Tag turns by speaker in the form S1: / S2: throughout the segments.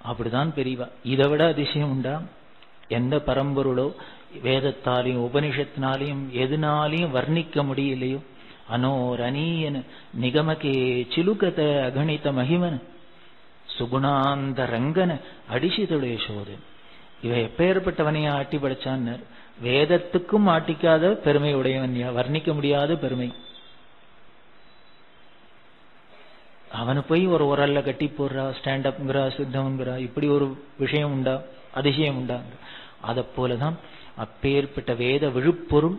S1: அப்படிதான் பெரியவா இதை விட அதிசயம் உண்டா எந்த பரம்பொருளோ வேதத்தாலையும் உபனிஷத்தினாலையும் எதுனாலையும் வர்ணிக்க முடியலையோ அனோரணீயன நிகமகே ಚಿಲುಕತ ಅಗಣಿತ ಮಹಿಮನ சுகுணாந்த ரங்கன அடிசிதொடைய சோதன் இவ எப்பேற்பட்டவனையா ஆட்டி படைச்சான்னு வேதத்துக்கும் ஆட்டிக்காத பெருமை உடையவன் வர்ணிக்க முடியாத பெருமை அவனை போய் ஒரு உரல்ல கட்டி போடுறா ஸ்டாண்ட் அப்ங்கிறா சித்தம்ங்கிறா இப்படி ஒரு விஷயம் உண்டா அதிசயம் உண்டா அதை போலதான் அப்பேற்பட்ட வேத விழுப்பொருள்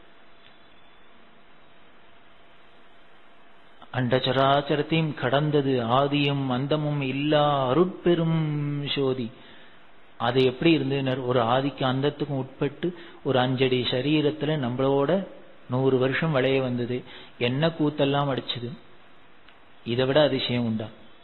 S1: அண்டச்சராச்சரத்தையும் கடந்தது ஆதியும் அந்தமும் இல்லா அருட்பெரும் சோதி அது எப்படி இருந்ததுனர் ஒரு ஆதிக்கு அந்தத்துக்கும் உட்பட்டு ஒரு அஞ்சடி சரீரத்துல நம்மளோட நூறு வருஷம் விளைய வந்தது என்ன கூத்தெல்லாம் அடிச்சது இதை விட அதிசயம் உண்டா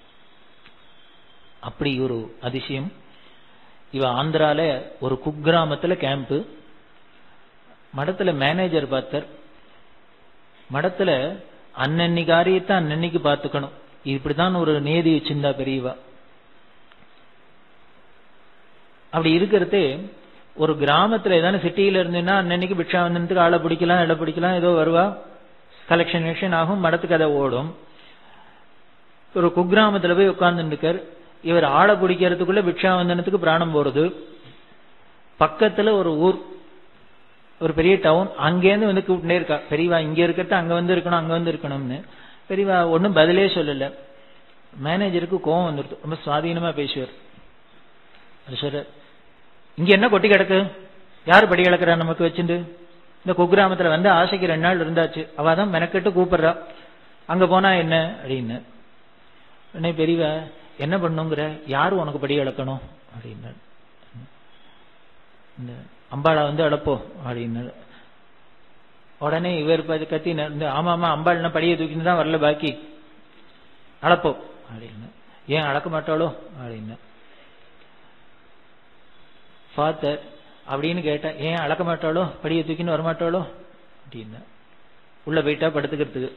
S1: அப்படி ஒரு அதிசயம் இவ ஆந்திரால ஒரு குக்கிராமத்துல கேம்ப் மடத்துல மேனேஜர் பார்த்தார் மடத்துல அன்னன்னி காரியத்தை அன்னன்னைக்கு பார்த்துக்கணும் இப்படிதான் ஒரு நேதி வச்சிருந்தா பெரியவா அப்படி இருக்கிறது ஒரு கிராமத்துல ஏதான சிட்டியில இருந்துன்னா அன்னன்னைக்கு பிக்ஷாவந்தனத்துக்கு ஆளை பிடிக்கலாம் இடம் பிடிக்கலாம் ஏதோ வருவா கலெக்ஷன் வெக்ஷன் ஆகும் மடத்துக்கு அதை ஓடும் ஒரு குக்கிராமத்துல போய் உட்கார்ந்துருக்கார் இவர் ஆளை பிடிக்கிறதுக்குள்ள பிக்ஷாவந்தனத்துக்கு பிராணம் போறது பக்கத்துல ஒரு ஊர் ஒரு பெரிய டவுன் அங்கேருந்து வந்து கூப்பிட்டே இருக்கா பெரியவா இங்க இருக்கிறத அங்க வந்து இருக்கணும் அங்க வந்து இருக்கணும்னு பெரியவா ஒன்றும் பதிலே சொல்லல மேனேஜருக்கு கோவம் வந்துடுது ரொம்ப சுவாதீனமா பேசுவார் சொல்ற இங்க என்ன கொட்டி கிடக்கு யாரு படி கிடக்குறா நமக்கு வச்சுட்டு இந்த குக்கிராமத்துல வந்து ஆசைக்கு ரெண்டு நாள் இருந்தாச்சு அவ தான் மெனக்கெட்டு கூப்பிடுறா அங்க போனா என்ன அப்படின்னு உடனே பெரியவா என்ன பண்ணுங்கிற யாரு உனக்கு படி இழக்கணும் அப்படின்னு இந்த அம்பாளை வந்து அழப்போ அப்படின்னு உடனே இவர் கத்தி இந்த ஆமா ஆமா அம்பாள்னா படியை தூக்கின்னு தான் வரல பாக்கி அழப்போ அப்படின்னு ஏன் அளக்க மாட்டாளோ அப்படின்னு ஃபாதர் அப்படின்னு கேட்டேன் ஏன் அளக்க மாட்டாளோ படியை தூக்கின்னு வரமாட்டாளோ அப்படின்னு உள்ள போயிட்டா படுத்துக்கிறதுக்கு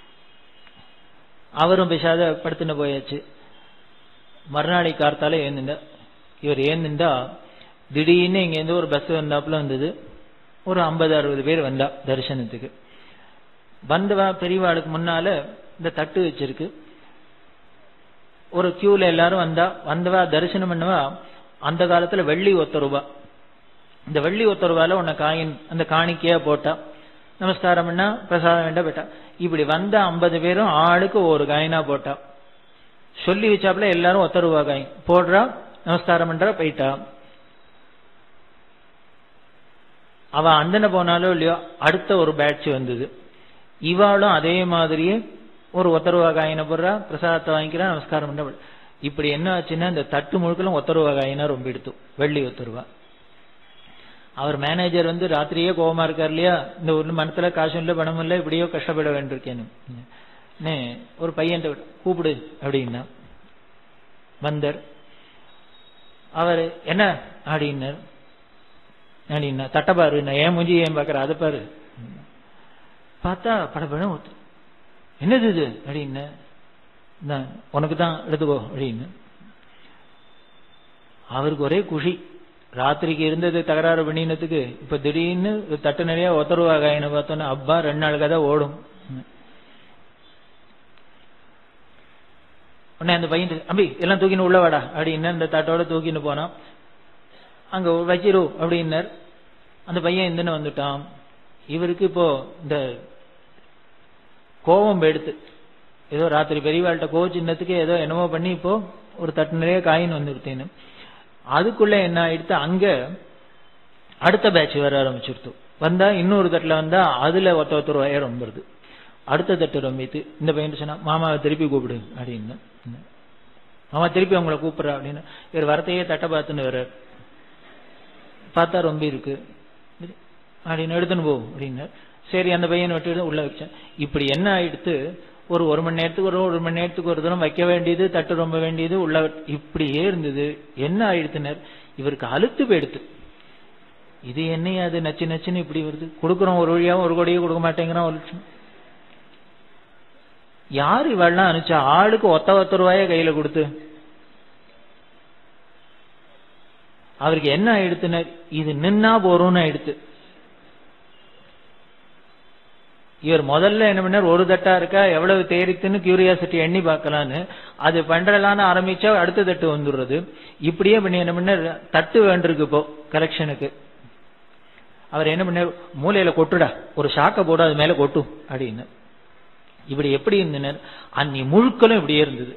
S1: அவரும் பேசாத படுத்துன்னு போயாச்சு மறுநாளை கார்த்தால ஏந்துண்ட இவர் ஏந்துண்டா திடீர்னு இங்கேருந்து ஒரு பஸ் வந்தாப்புல வந்தது ஒரு ஐம்பது அறுபது பேர் வந்தா தரிசனத்துக்கு வந்தவா பெரியவாளுக்கு முன்னால இந்த தட்டு வச்சிருக்கு ஒரு கியூல எல்லாரும் வந்தா வந்தவா தரிசனம் பண்ணவா அந்த காலத்துல வெள்ளி ஒத்த ரூபா இந்த வெள்ளி ஒத்த ரூபால உன்னை காயின் அந்த காணிக்கையா போட்டா நமஸ்காரம் பண்ணா பிரசாதம் வேண்டா போட்டா இப்படி வந்த ஐம்பது பேரும் ஆளுக்கு ஒரு காயினா போட்டா சொல்லி வச்சாப்புல எல்லாரும் ஒத்த ரூபா காயின் போடுறா நமஸ்காரம் பண்றா போயிட்டா அவ அந்தன போனாலோ இல்லையோ அடுத்த ஒரு பேட்ச் வந்தது இவாளும் அதே மாதிரியே ஒரு ஒத்தருவா காயின போடுறா பிரசாதத்தை வாங்கிக்கிறா நமஸ்காரம் பண்ண இப்படி என்ன ஆச்சுன்னா இந்த தட்டு முழுக்கலும் ஒத்தருவா காயினா ரொம்ப எடுத்து வெள்ளி ஒத்தருவா அவர் மேனேஜர் வந்து ராத்திரியே கோபமா இருக்கார் இல்லையா இந்த ஒரு மனத்துல காசும் இல்ல பணம் இல்ல இப்படியோ கஷ்டப்பட வேண்டியிருக்கேன்னு ஒரு பையன் கூப்பிடு அப்படின்னா வந்தர் அவர் என்ன அப்படின்னார் அப்படின்னா தட்டை பாரு நான் ஏன் மூஞ்சி ஏன் பாக்குற அதை பாரு பார்த்தா படப்படம் ஒத்து என்னது இது அப்படின்னு உனக்கு தான் எடுத்துக்கோ அப்படின்னு அவருக்கு ஒரே குஷி ராத்திரிக்கு இருந்தது தகராறு பண்ணினதுக்கு இப்ப திடீர்னு தட்டு நிறைய ஒத்தருவா காயின பார்த்தோன்னா அப்பா ரெண்டு நாள் கதை ஓடும் உடனே அந்த பையன் அம்பி எல்லாம் தூக்கின்னு உள்ள வாடா அப்படின்னு அந்த தட்டோட தூக்கின்னு போனான் அங்க வச்சிரு அப்படின்னார் அந்த பையன் இந்தன்னு வந்துட்டான் இவருக்கு இப்போ இந்த கோபம் எடுத்து ஏதோ ராத்திரி பெரியவாள்கிட்ட கோவ சின்னத்துக்கு ஏதோ என்னமோ பண்ணி இப்போ ஒரு தட்டு நிறைய காயின் வந்துருத்தேன்னு அதுக்குள்ள என்ன ஆயிடுத்து அங்க அடுத்த பேட்ச் வர ஆரம்பிச்சிருத்து வந்தா இன்னொரு தட்டுல வந்தா அதுல ஒத்த ஒத்த ரூபாய் ரொம்பது அடுத்த தட்டு ரொம்பித்து இந்த பையன் சொன்னா மாமாவை திருப்பி கூப்பிடு அப்படின்னு மாமா திருப்பி அவங்கள கூப்பிடுறா அப்படின்னு இவர் வரத்தையே தட்டை பார்த்துன்னு வர்றார் பார்த்தா ரொம்ப இருக்கு அப்படின்னு எடுத்துன்னு போ அப்படின்னு சரி அந்த பையனை விட்டு உள்ள வச்சேன் இப்படி என்ன ஆயிடுத்து ஒரு ஒரு மணி நேரத்துக்கு ஒரு ஒரு மணி நேரத்துக்கு ஒரு தூரம் வைக்க வேண்டியது தட்டு ரொம்ப வேண்டியது உள்ள இப்படியே இருந்தது என்ன ஆயிடுத்துனர் இவருக்கு அழுத்து போயிடுத்து இது என்னையா அது நச்சு நச்சுன்னு இப்படி வருது கொடுக்குறோம் ஒரு வழியாவும் ஒரு கோடியே கொடுக்க மாட்டேங்கிறோம் ஒரு லட்சம் யார் இவெல்லாம் அனுப்பிச்சா ஆளுக்கு ஒத்த ஒத்த ரூபாய கையில கொடுத்து அவருக்கு என்ன ஆயிடுத்துன்னு இது நின்னா போறோம்னு ஆயிடுத்து இவர் முதல்ல என்ன பண்ணார் ஒரு தட்டா இருக்கா எவ்வளவு தேரித்துன்னு கியூரியாசிட்டி எண்ணி பார்க்கலான்னு அது பண்றலான்னு ஆரம்பிச்சா அடுத்த தட்டு வந்துடுறது இப்படியே பண்ணி என்ன பண்ணார் தட்டு வேண்டிருக்கு இப்போ கலெக்ஷனுக்கு அவர் என்ன பண்ணார் மூலையில கொட்டுடா ஒரு ஷாக்க போட அது மேல கொட்டும் அப்படின்னு இப்படி எப்படி இருந்தனர் அன்னி முழுக்களும் இப்படியே இருந்தது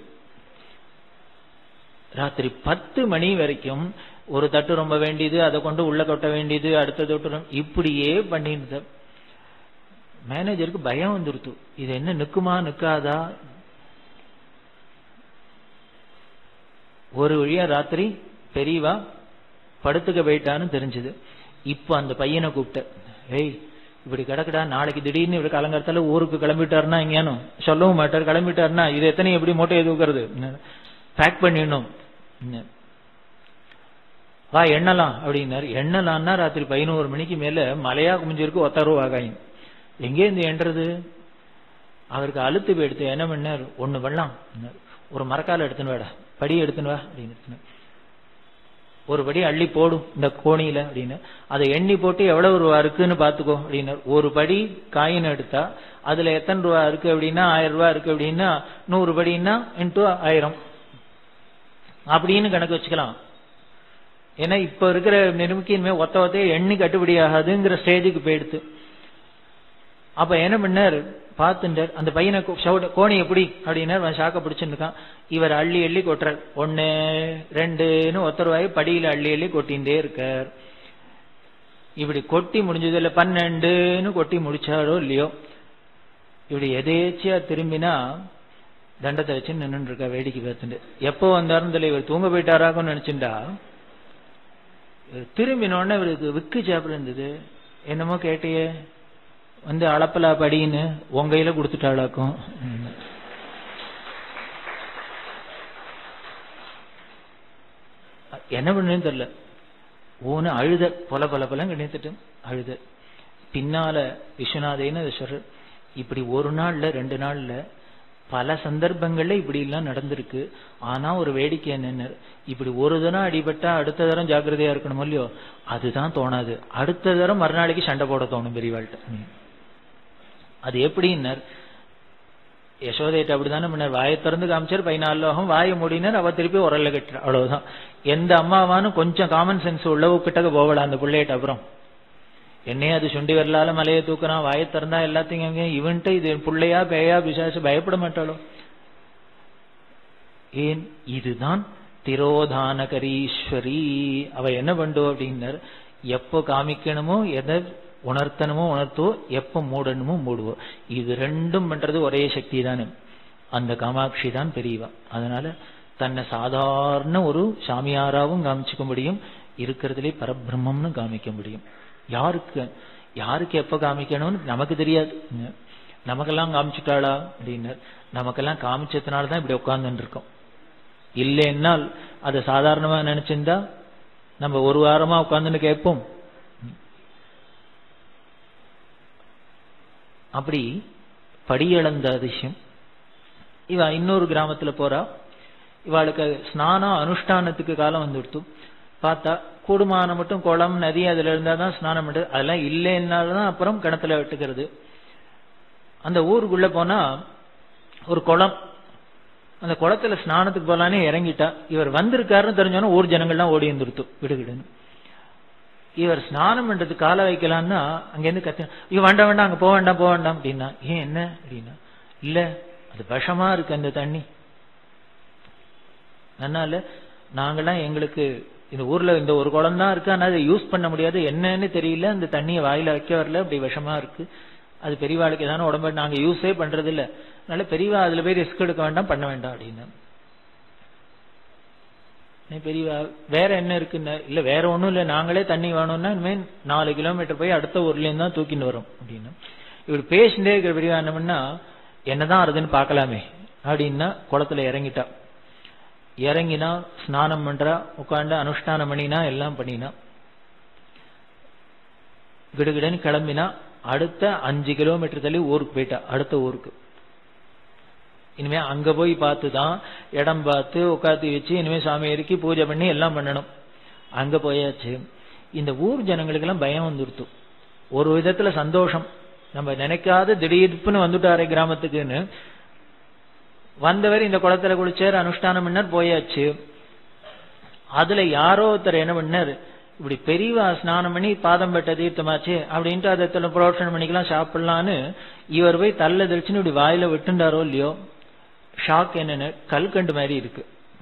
S1: ராத்திரி பத்து மணி வரைக்கும் ஒரு தட்டு ரொம்ப வேண்டியது அதை கொண்டு உள்ள கொட்ட வேண்டியது அடுத்த தொட்டு இப்படியே பண்ணிருந்த மேனேஜருக்கு பயம் வந்துருத்து இது என்ன நிக்குமா நிக்காதா ஒரு வழியா ராத்திரி பெரியவா படுத்துக்க போயிட்டான்னு தெரிஞ்சது இப்ப அந்த பையனை கூப்பிட்ட ஏய் இப்படி கிடக்குடா நாளைக்கு திடீர்னு இப்படி கலங்கரத்தால ஊருக்கு கிளம்பிட்டாருன்னா எங்கேனும் சொல்லவும் மாட்டார் கிளம்பிட்டாருன்னா இது எத்தனை எப்படி மூட்டையை தூக்குறது பேக் பண்ணிடணும் வா எண்ணலாம் அப்படின்னாரு எண்ணலாம்னா ராத்திரி பதினோரு மணிக்கு மேல மலையா குமிஞ்சிருக்கு ஒத்த ரூபா காயின் எங்கே இருந்து எண்றது அவருக்கு அழுத்து போயிடுத்து என்ன பண்ணார் ஒண்ணு வெள்ளம் ஒரு மரக்கால எடுத்துன்னு வாடா படி எடுத்துன்னு வா அப்படின்னு ஒரு படி அள்ளி போடும் இந்த கோணியில அப்படின்னு அதை எண்ணி போட்டு எவ்வளவு ரூபா இருக்குன்னு பாத்துக்கோ அப்படின்னார் ஒரு படி காயின் எடுத்தா அதுல எத்தனை ரூபா இருக்கு அப்படின்னா ஆயிரம் ரூபா இருக்கு அப்படின்னா நூறு படின்னா இன்டூ ஆயிரம் அப்படின்னு கணக்கு வச்சுக்கலாம் ஏன்னா இப்ப இருக்கிற நெருமிக்கு இனிமே ஒத்த ஒத்தையே எண்ணி கட்டுப்படி ஆகாதுங்கிற ஸ்டேஜுக்கு போயிடுத்து அப்ப என்ன பண்ணார் பார்த்துட்டார் அந்த பையனை கோணி எப்படி அப்படின்னா ஷாக்க பிடிச்சிருக்கான் இவர் அள்ளி அள்ளி கொட்டுறார் ஒன்னு ரெண்டுன்னு ஒத்தருவாய் படியில அள்ளி அள்ளி கொட்டின்றே இருக்கார் இப்படி கொட்டி முடிஞ்சது இல்ல பன்னெண்டுன்னு கொட்டி முடிச்சாரோ இல்லையோ இப்படி எதேச்சியா திரும்பினா தண்டத்தை வச்சு நின்று இருக்கா வேடிக்கை பார்த்துட்டு எப்போ வந்தாருன்னு தெரியல இவர் தூங்க போயிட்டாராக்கும்னு நினைச்சுட்டா திரும்பினோடனே இவருக்கு விக்கு சாப்பிட இருந்தது என்னமோ கேட்டியே வந்து அளப்பலா படின்னு உங்கையில கொடுத்துட்டாளாக்கும் என்ன பண்ணுன்னு தெரியல ஓன அழுத பொல பொல பொலம் கிடைத்துட்டு அழுத பின்னால விஸ்வநாதேன்னு சொல்ற இப்படி ஒரு நாள்ல ரெண்டு நாள்ல பல சந்தர்ப்பங்கள்ல இப்படி எல்லாம் நடந்திருக்கு ஆனா ஒரு வேடிக்கை என்னன்னு இப்படி ஒரு தரம் அடிபட்டா அடுத்த தரம் ஜாக்கிரதையா இருக்கணும் இல்லையோ அதுதான் தோணாது அடுத்த தரம் மறுநாளைக்கு சண்டை போட தோணும் பெரியவாள்கிட்ட அது எப்படின்னார் யசோதையிட்ட அப்படிதானே முன்னர் வாயை திறந்து காமிச்சார் பதினாலு லோகம் வாயை மூடினார் அவ திருப்பி உரல்ல கட்டுற அவ்வளவுதான் எந்த அம்மாவானும் கொஞ்சம் காமன் சென்ஸ் உள்ளவு கிட்டக்க போகலாம் அந்த பிள்ளையிட்ட அப்புறம் என்னையே அது சுண்டி வரலால மலையை தூக்குறான் வாயை திறந்தா எல்லாத்தையும் அங்கே இவன்ட்டு இது புள்ளையா பேயா பிசாசு பயப்பட மாட்டாளோ ஏன் இதுதான் திரோதானகரீஸ்வரி அவ என்ன பண்ணுவோம் அப்படின்னார் எப்போ காமிக்கணுமோ எதை உணர்த்தணுமோ உணர்த்தோ எப்ப மூடணுமோ மூடுவோம் இது ரெண்டும் பண்றது ஒரே சக்தி தானே அந்த காமாட்சி தான் பெரியவா அதனால தன்னை சாதாரண ஒரு சாமியாராவும் காமிச்சுக்க முடியும் இருக்கிறதுலே பரபிரம்மம்னு காமிக்க முடியும் யாருக்கு யாருக்கு எப்ப காமிக்கணும்னு நமக்கு தெரியாது நமக்கெல்லாம் காமிச்சுட்டாளா அப்படின்னு நமக்கெல்லாம் காமிச்சதுனால தான் இப்படி உட்கார்ந்துட்டு இருக்கோம் இல்லைன்னால் அதை சாதாரணமா நினைச்சிருந்தா நம்ம ஒரு வாரமா உட்கார்ந்துன்னு கேட்போம் அப்படி படியளந்த அதிசயம் இவ இன்னொரு கிராமத்துல போறா இவாளுக்கு ஸ்நானம் அனுஷ்டானத்துக்கு காலம் வந்துடுத்து பார்த்தா கூடுமான மட்டும் குளம் நதி அதுல இருந்தா தான் ஸ்நானம் பண்றது அதெல்லாம் இல்லைன்னால்தான் அப்புறம் கிணத்துல வெட்டுக்கிறது அந்த ஊருக்குள்ள போனா ஒரு குளம் அந்த குளத்துல ஸ்நானத்துக்கு போலானே இறங்கிட்டா இவர் வந்திருக்காருன்னு தெரிஞ்சோன்னா ஊர் ஜனங்கள்லாம் ஓடி வந்துருத்து விடுகிடுன்னு இவர் ஸ்நானம் பண்றதுக்கு கால வைக்கலாம்னா அங்கேருந்து கத்து ஐயோ வேண்டாம் வேண்டாம் அங்க போக வேண்டாம் போக வேண்டாம் அப்படின்னா ஏன் என்ன அப்படின்னா இல்ல அது விஷமா இருக்கு அந்த தண்ணி அதனால நாங்கெல்லாம் எங்களுக்கு இந்த ஊர்ல இந்த ஒரு குளம் தான் இருக்கு ஆனா அதை யூஸ் பண்ண முடியாது என்னன்னு தெரியல அந்த தண்ணியை வாயில வைக்க வரல அப்படி விஷமா இருக்கு அது பெரியவாளுக்கு ஏதான உடம்பு நாங்க யூஸே பண்றது இல்ல அதனால பெரியவா அதுல போய் ரிஸ்க் எடுக்க வேண்டாம் பண்ண வேண்டாம் அப்படின்னு பெரியவா வேற என்ன இருக்குன்னு இல்ல வேற ஒண்ணும் இல்ல நாங்களே தண்ணி வேணும்னா இனிமேல் நாலு கிலோமீட்டர் போய் அடுத்த ஊர்ல இருந்து தான் தூக்கிட்டு வரும் அப்படின்னு இவர் பேசிட்டே இருக்கிற பெரியவா என்ன பண்ணா என்னதான் வருதுன்னு பாக்கலாமே அப்படின்னா குளத்துல இறங்கிட்டா இறங்கினா ஸ்நானம் பண்றா உட்காந்து அனுஷ்டானம் பண்ணினா எல்லாம் பண்ணினா கிடுகிடன்னு கிளம்பினா அடுத்த அஞ்சு கிலோமீட்டர் தள்ளி ஊருக்கு போயிட்டா அடுத்த ஊருக்கு இனிமே அங்க போய் பார்த்து தான் இடம் பார்த்து உட்காந்து வச்சு இனிமே சாமி இறக்கி பூஜை பண்ணி எல்லாம் பண்ணணும் அங்க போயாச்சு இந்த ஊர் ஜனங்களுக்கெல்லாம் பயம் வந்துடுத்து ஒரு விதத்துல சந்தோஷம் நம்ம நினைக்காத திடீர்னு வந்துட்டாரே கிராமத்துக்குன்னு வந்தவர் இந்த குளத்துல குளிச்சார் அனுஷ்டானம் பண்ணார் போயாச்சு அதுல யாரோ ஒருத்தர் என்ன பண்ணார் இப்படி பெரியவா ஸ்நானம் பண்ணி பாதம் பெட்ட தீர்த்தமாச்சு அப்படின்ட்டு அதை புரோஷனம் பண்ணிக்கலாம் சாப்பிடலான்னு இவர் போய் தள்ள தெளிச்சுன்னு இப்படி வாயில விட்டுண்டாரோ இல்லையோ ஷாக் என்னன்னு கல்கண்டு மாதிரி இருக்கு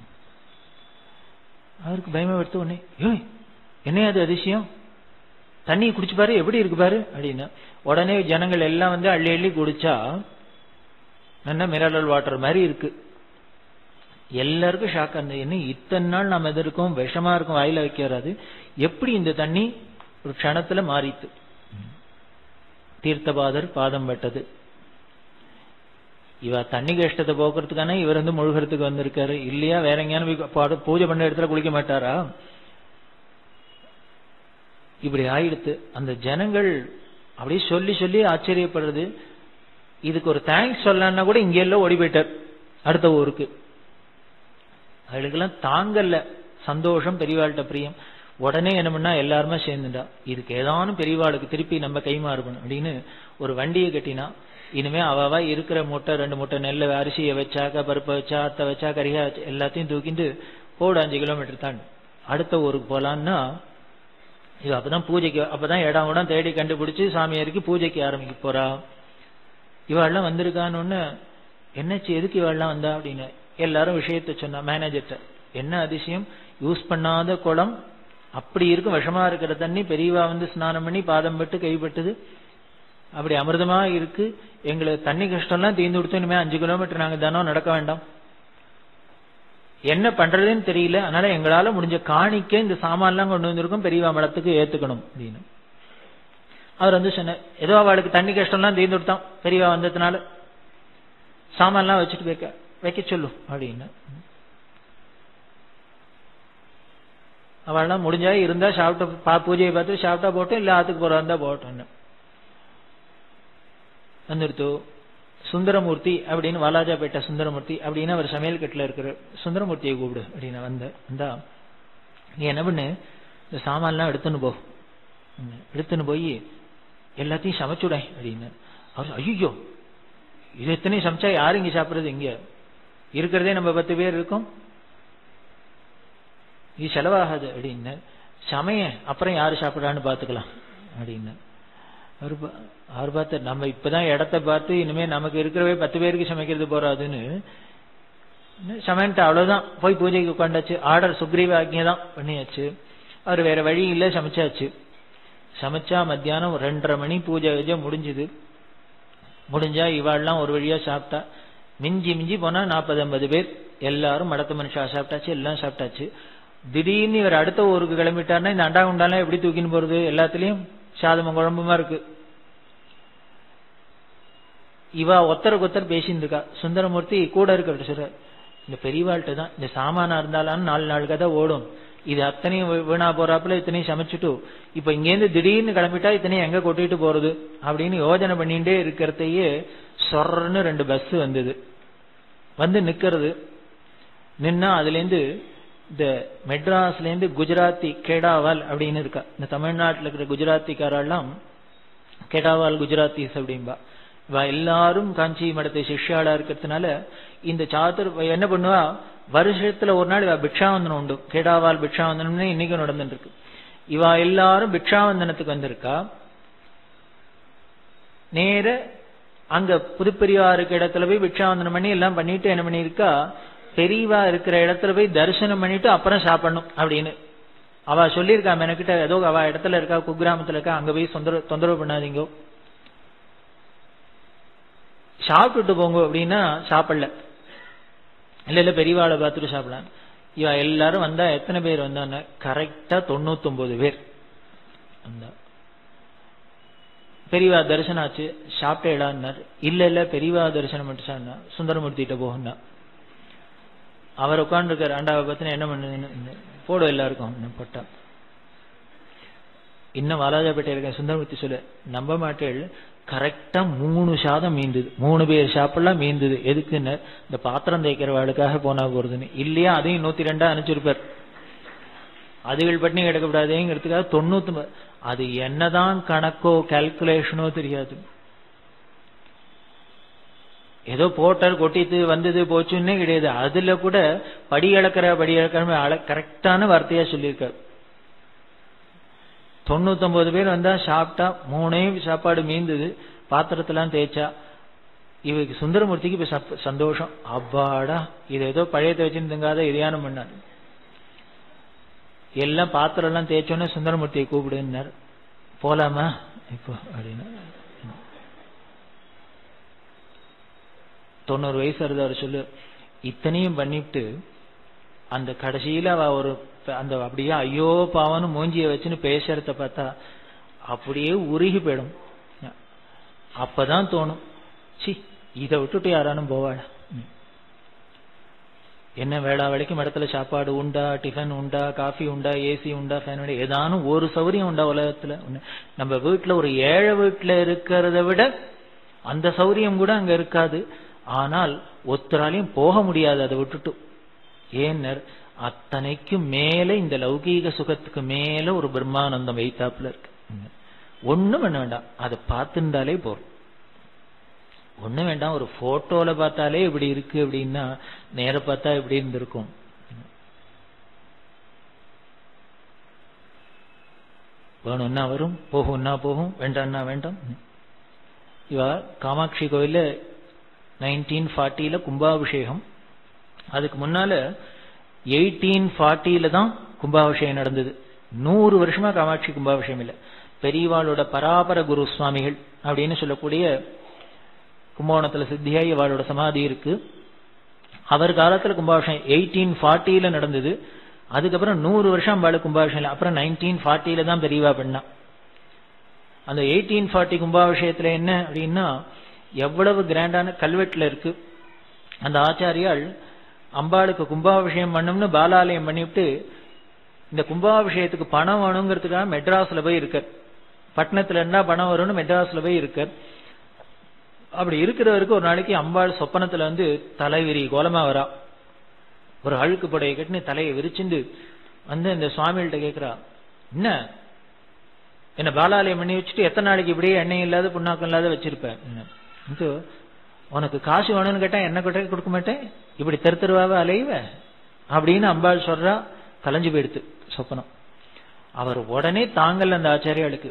S1: அவருக்கு பயமா எடுத்த உடனே ஏய் என்ன அது அதிசயம் தண்ணி குடிச்சு பாரு எப்படி இருக்கு பாரு அப்படின்னு உடனே ஜனங்கள் எல்லாம் வந்து அள்ளி அள்ளி குடிச்சா நல்ல மினரல் வாட்டர் மாதிரி இருக்கு எல்லாருக்கும் ஷாக் அந்த என்ன இத்தனை நாள் நம்ம எது இருக்கோம் விஷமா இருக்கும் வாயில வைக்கிறாது எப்படி இந்த தண்ணி ஒரு க்ஷணத்துல மாறித்து தீர்த்தபாதர் பாதம் பட்டது இவ தண்ணி கஷ்டத்தை போக்குறதுக்கான இவர் வந்து முழுகிறதுக்கு வந்திருக்காரு இல்லையா வேற எங்கேயான பூஜை பண்ண இடத்துல குளிக்க மாட்டாரா இப்படி ஆயிடுத்து அந்த ஜனங்கள் அப்படியே சொல்லி சொல்லி ஆச்சரியப்படுறது இதுக்கு ஒரு தேங்க்ஸ் சொல்லலாம்னா கூட இங்க எல்லாம் ஓடி போயிட்டார் அடுத்த ஊருக்கு அவளுக்கெல்லாம் தாங்கல்ல சந்தோஷம் பெரியவாள்கிட்ட பிரியம் உடனே என்ன பண்ணா எல்லாருமே சேர்ந்துட்டா இதுக்கு ஏதானும் பெரியவாளுக்கு திருப்பி நம்ம கைமாறுபணும் அப்படின்னு ஒரு வண்டியை கட்டினா இனிமே அவவா இருக்கிற மூட்டை ரெண்டு மூட்டை நெல்லை அரிசியை வச்சாக்க பருப்பை வச்சா அத்தை வச்சா கறியா எல்லாத்தையும் தூக்கிட்டு போடு அஞ்சு கிலோமீட்டர் தாண்டி அடுத்த ஊருக்கு போலான்னா இது அப்பதான் பூஜைக்கு அப்பதான் இடம் இடம் தேடி கண்டுபிடிச்சு சாமியாருக்கு பூஜைக்கு ஆரம்பிக்க போறா இவாள்லாம் வந்திருக்கான்னு என்னச்சு எதுக்கு இவாள்லாம் வந்தா அப்படின்னு எல்லாரும் விஷயத்த சொன்னா மேனேஜர்கிட்ட என்ன அதிசயம் யூஸ் பண்ணாத குளம் அப்படி இருக்கும் விஷமா இருக்கிற தண்ணி பெரியவா வந்து ஸ்நானம் பண்ணி பாதம் பட்டு கைப்பட்டுது அப்படி அமிர்தமா இருக்கு எங்களுக்கு தண்ணி கஷ்டம்லாம் தீர்ந்து கொடுத்து இனிமே அஞ்சு கிலோமீட்டர் நாங்க தானோ நடக்க வேண்டாம் என்ன பண்றதுன்னு தெரியல அதனால எங்களால முடிஞ்ச காணிக்க இந்த சாமான்லாம் கொண்டு வந்திருக்கோம் பெரியவா மடத்துக்கு ஏத்துக்கணும் அப்படின்னு அவர் வந்து சொன்ன ஏதோ அவளுக்கு தண்ணி கஷ்டம்லாம் தீர்ந்து கொடுத்தான் பெரியவா வந்ததுனால சாமான்லாம் வச்சுட்டு வைக்க வைக்க சொல்லும் அப்படின்னு அவள்லாம் முடிஞ்சா இருந்தா சாப்பிட்ட பூஜையை பார்த்து சாப்பிட்டா போட்டோம் இல்ல ஆத்துக்கு போறா இருந்தா போட்டோம் வந்துருத்தோ சுந்தரமூர்த்தி அப்படின்னு வாலாஜாபேட்டை சுந்தரமூர்த்தி அப்படின்னு அவர் சமையல் கட்டில இருக்கிற சுந்தரமூர்த்தியை கூப்பிடு அப்படின்னு வந்த வந்தா நீ என்ன பண்ணு இந்த சாமான்லாம் எடுத்துன்னு போ எடுத்துன்னு போய் எல்லாத்தையும் சமைச்சுட அப்படின்னு அவர் ஐயோ இது எத்தனையும் சமைச்சா யாரு இங்க சாப்பிடுறது இங்க இருக்கிறதே நம்ம பத்து பேர் இருக்கோம் இது செலவாகாது அப்படின்னு சமய அப்புறம் யாரு சாப்பிடறான்னு பாத்துக்கலாம் அப்படின்னு அவர் அவர் பார்த்து நம்ம இப்பதான் இடத்த பார்த்து இனிமே நமக்கு இருக்கிறவே பத்து பேருக்கு சமைக்கிறது போறாதுன்னு சமையன்ட்டு அவ்வளவுதான் போய் பூஜைக்கு உட்காண்டாச்சு ஆர்டர் சுக்ரீவ ஆக்கிய தான் பண்ணியாச்சு அவர் வேற வழி இல்ல சமைச்சாச்சு சமைச்சா மத்தியானம் ரெண்டரை மணி பூஜை பூஜை முடிஞ்சுது முடிஞ்சா இவாள்லாம் ஒரு வழியா சாப்பிட்டா மிஞ்சி மிஞ்சி போனா நாற்பது ஐம்பது பேர் எல்லாரும் மடத்து மனுஷா சாப்பிட்டாச்சு எல்லாம் சாப்பிட்டாச்சு திடீர்னு இவர் அடுத்த ஊருக்கு கிளம்பிட்டாருன்னா இந்த அண்டா குண்டாலாம் எப்படி தூக்கின்னு போறது எல்லாத்துலயும் சாதமும் குழம்புமா இருக்கு இவா ஒத்தருக்கு ஒத்தர் பேசின்னு இருக்கா சுந்தரமூர்த்தி கூட இருக்கிற சார் இந்த பெரியவாள்கிட்ட தான் இந்த சாமானா இருந்தாலும் நாலு நாள் கதை ஓடும் இது அத்தனையும் வீணா போறாப்புல இத்தனையும் சமைச்சிட்டு இப்ப இங்கேருந்து திடீர்னு கிளம்பிட்டா இத்தனையும் எங்க கொட்டிட்டு போறது அப்படின்னு யோஜனை பண்ணிட்டே இருக்கிறதையே சொர்ன்னு ரெண்டு பஸ் வந்தது வந்து நிக்கிறது நின்னா அதுல இருந்து இந்த மெட்ராஸ்ல இருந்து குஜராத்தி கெடாவால் அப்படின்னு இருக்கா இந்த தமிழ்நாட்டில் இருக்கிற குஜராத்திக்காரெல்லாம் கெடாவால் குஜராத்திஸ் அப்படின்பா இவ எல்லாரும் காஞ்சி மடத்தை சிஷ்யாளா இருக்கிறதுனால இந்த சாத்துர் என்ன பண்ணுவா வருஷத்துல ஒரு நாள் இவ பிக்ஷாவந்தனம் உண்டு கேடாவால் பிக்ஷாவந்தனம்னு இன்னைக்கு நடந்துட்டு இருக்கு இவ எல்லாரும் பிக்ஷாவந்தனத்துக்கு வந்திருக்கா நேர அங்க புதுப்பெரியாருக்கு இடத்துல போய் பிக்ஷாவந்தனம் பண்ணி எல்லாம் பண்ணிட்டு என்ன பண்ணிருக்கா பெரியவா இருக்கிற இடத்துல போய் தரிசனம் பண்ணிட்டு அப்புறம் சாப்பிடணும் அப்படின்னு அவ சொல்லியிருக்கா எனக்கிட்ட ஏதோ அவ இடத்துல இருக்கா குக்கிராமத்துல இருக்கா அங்க போய் தொந்தரவு தொந்தரவு பண்ணாதீங்க சாப்பிட்டுட்டு போங்க அப்படின்னா சாப்பிடல இல்ல இல்ல பெரியவாளை பார்த்துட்டு சாப்பிடலாம் இவ எல்லாரும் வந்தா எத்தனை பேர் வந்தாங்க கரெக்டா தொண்ணூத்தொன்பது பேர் வந்தா பெரியவா தரிசனம் ஆச்சு சாப்பிட்டேடான்னார் இல்ல இல்ல பெரியவா தரிசனம் மட்டும் சுந்தரமூர்த்திட்ட போகுன்னா அவர் உட்காந்துருக்காரு ஆண்டாவை பத்தின என்ன பண்ணுதுன்னு போடும் எல்லாருக்கும் போட்டா இன்னும் வாலாஜாப்பேட்டை இருக்க சுந்தரமூர்த்தி சொல்ல நம்ப மாட்டேள் கரெக்டா மூணு சாதம் மீந்தது மூணு பேர் சாப்பிடலாம் மீந்தது எதுக்குன்னு இந்த பாத்திரம் தேய்க்கிறவாளுக்காக போனா போறதுன்னு இல்லையா அதையும் நூத்தி ரெண்டா அனுப்பிச்சிருப்பார் அதுகள் பட்டினி கிடக்கக்கூடாதுங்கிறதுக்காக தொண்ணூத்தி அது என்னதான் கணக்கோ கால்குலேஷனோ தெரியாது ஏதோ போட்டார் கொட்டித்து வந்தது போச்சுன்னே கிடையாது அதுல கூட படி இழக்கிற படி இழக்கிற கரெக்டான வார்த்தையா சொல்லியிருக்காரு தொண்ணூத்தொன்பது பேர் வந்தா சாப்பிட்டா மூணே சாப்பாடு மீந்தது பாத்திரத்தெல்லாம் தேய்ச்சா இவருக்கு சுந்தரமூர்த்திக்கு இப்ப சந்தோஷம் அப்பாடா இது ஏதோ பழையத்தை வச்சுருந்துங்காத இரியானம் பண்ணாரு எல்லாம் பாத்திரம் எல்லாம் தேய்ச்சோன்னே சுந்தரமூர்த்தியை கூப்பிடுன்னார் போலாமா இப்போ அப்படின்னு தொண்ணூறு வயசு வருது அவர் சொல்லு இத்தனையும் பண்ணிட்டு அந்த கடைசியில அவ ஒரு அந்த அப்படியே ஐயோ பாவன்னு மூஞ்சிய வச்சுன்னு பேசுறத பார்த்தா அப்படியே உருகி போயிடும் அப்பதான் தோணும் சி இதை விட்டுட்டு யாரானும் போவாடா என்ன வேளா வேலைக்கும் இடத்துல சாப்பாடு உண்டா டிஃபன் உண்டா காஃபி உண்டா ஏசி உண்டா ஃபேன் உண்டா ஏதானும் ஒரு சௌரியம் உண்டா உலகத்துல நம்ம வீட்டுல ஒரு ஏழை வீட்டுல இருக்கிறத விட அந்த சௌரியம் கூட அங்க இருக்காது ஆனால் ஒத்தராலையும் போக முடியாது அதை விட்டுட்டு ஏன்னர் அத்தனைக்கும் மேல இந்த லௌகீக சுகத்துக்கு மேல ஒரு பிரம்மானந்தம் வைத்தாப்புல இருக்கு ஒண்ணும் பண்ண வேண்டாம் அதை பார்த்துட்டாலே போறோம் ஒண்ணும் வேண்டாம் ஒரு போட்டோல பார்த்தாலே இப்படி இருக்கு அப்படின்னா நேர பார்த்தா எப்படி இருந்திருக்கும் வேணும்னா வரும் போகும்னா போகும் வேண்டாம்னா வேண்டாம் இவ காமாட்சி கோயில நைன்டீன் ஃபார்ட்டியில கும்பாபிஷேகம் அதுக்கு முன்னால எயிட்டீன் ஃபார்ட்டியில தான் கும்பாபிஷேகம் நடந்தது நூறு வருஷமா காமாட்சி கும்பாபிஷேகம் இல்லை பெரியவாளோட பராபர குரு சுவாமிகள் அப்படின்னு சொல்லக்கூடிய கும்பகோணத்துல சித்தியாய் அவளோட சமாதி இருக்கு அவர் காலத்துல கும்பாபிஷேகம் எயிட்டீன் ஃபார்ட்டியில நடந்தது அதுக்கப்புறம் நூறு வருஷம் அம்பாளு கும்பாபிஷேகம் அப்புறம் நைன்டீன் ஃபார்ட்டியில தான் பெரியவா பண்ணா அந்த எயிட்டீன் ஃபார்ட்டி கும்பாபிஷேகத்துல என்ன அப்படின்னா எவ்வளவு கிராண்டான கல்வெட்டுல இருக்கு அந்த ஆச்சாரியால் அம்பாளுக்கு கும்பாபிஷேகம் பண்ணணும்னு பாலாலயம் பண்ணிவிட்டு இந்த கும்பாபிஷேகத்துக்கு பணம் வேணுங்கிறதுக்காக மெட்ராஸ்ல போய் இருக்கார் பட்டணத்துல இருந்தா பணம் வரும்னு மெட்ராஸ்ல போய் இருக்கார் அப்படி இருக்கிறவருக்கு ஒரு நாளைக்கு அம்பாள் சொப்பனத்துல வந்து தலைவிரி கோலமா வரா ஒரு அழுக்கு புடையை கட்டினு தலையை விரிச்சுண்டு வந்து இந்த சுவாமிகள்ட்ட கேட்கிறா என்ன என்ன பாலாலயம் பண்ணி வச்சுட்டு எத்தனை நாளைக்கு இப்படியே எண்ணெய் இல்லாத புண்ணாக்கம் இல்லாத வச்சிருப்பேன் இது உனக்கு காசு வேணும்னு கேட்டா என்ன கிட்ட கொடுக்க மாட்டேன் இப்படி தெரு தெருவாவே அலைவ அப்படின்னு அம்பாள் சொல்றா கலைஞ்சு போயிடுத்து சொப்பனம் அவர் உடனே தாங்கல் அந்த ஆச்சாரியாளுக்கு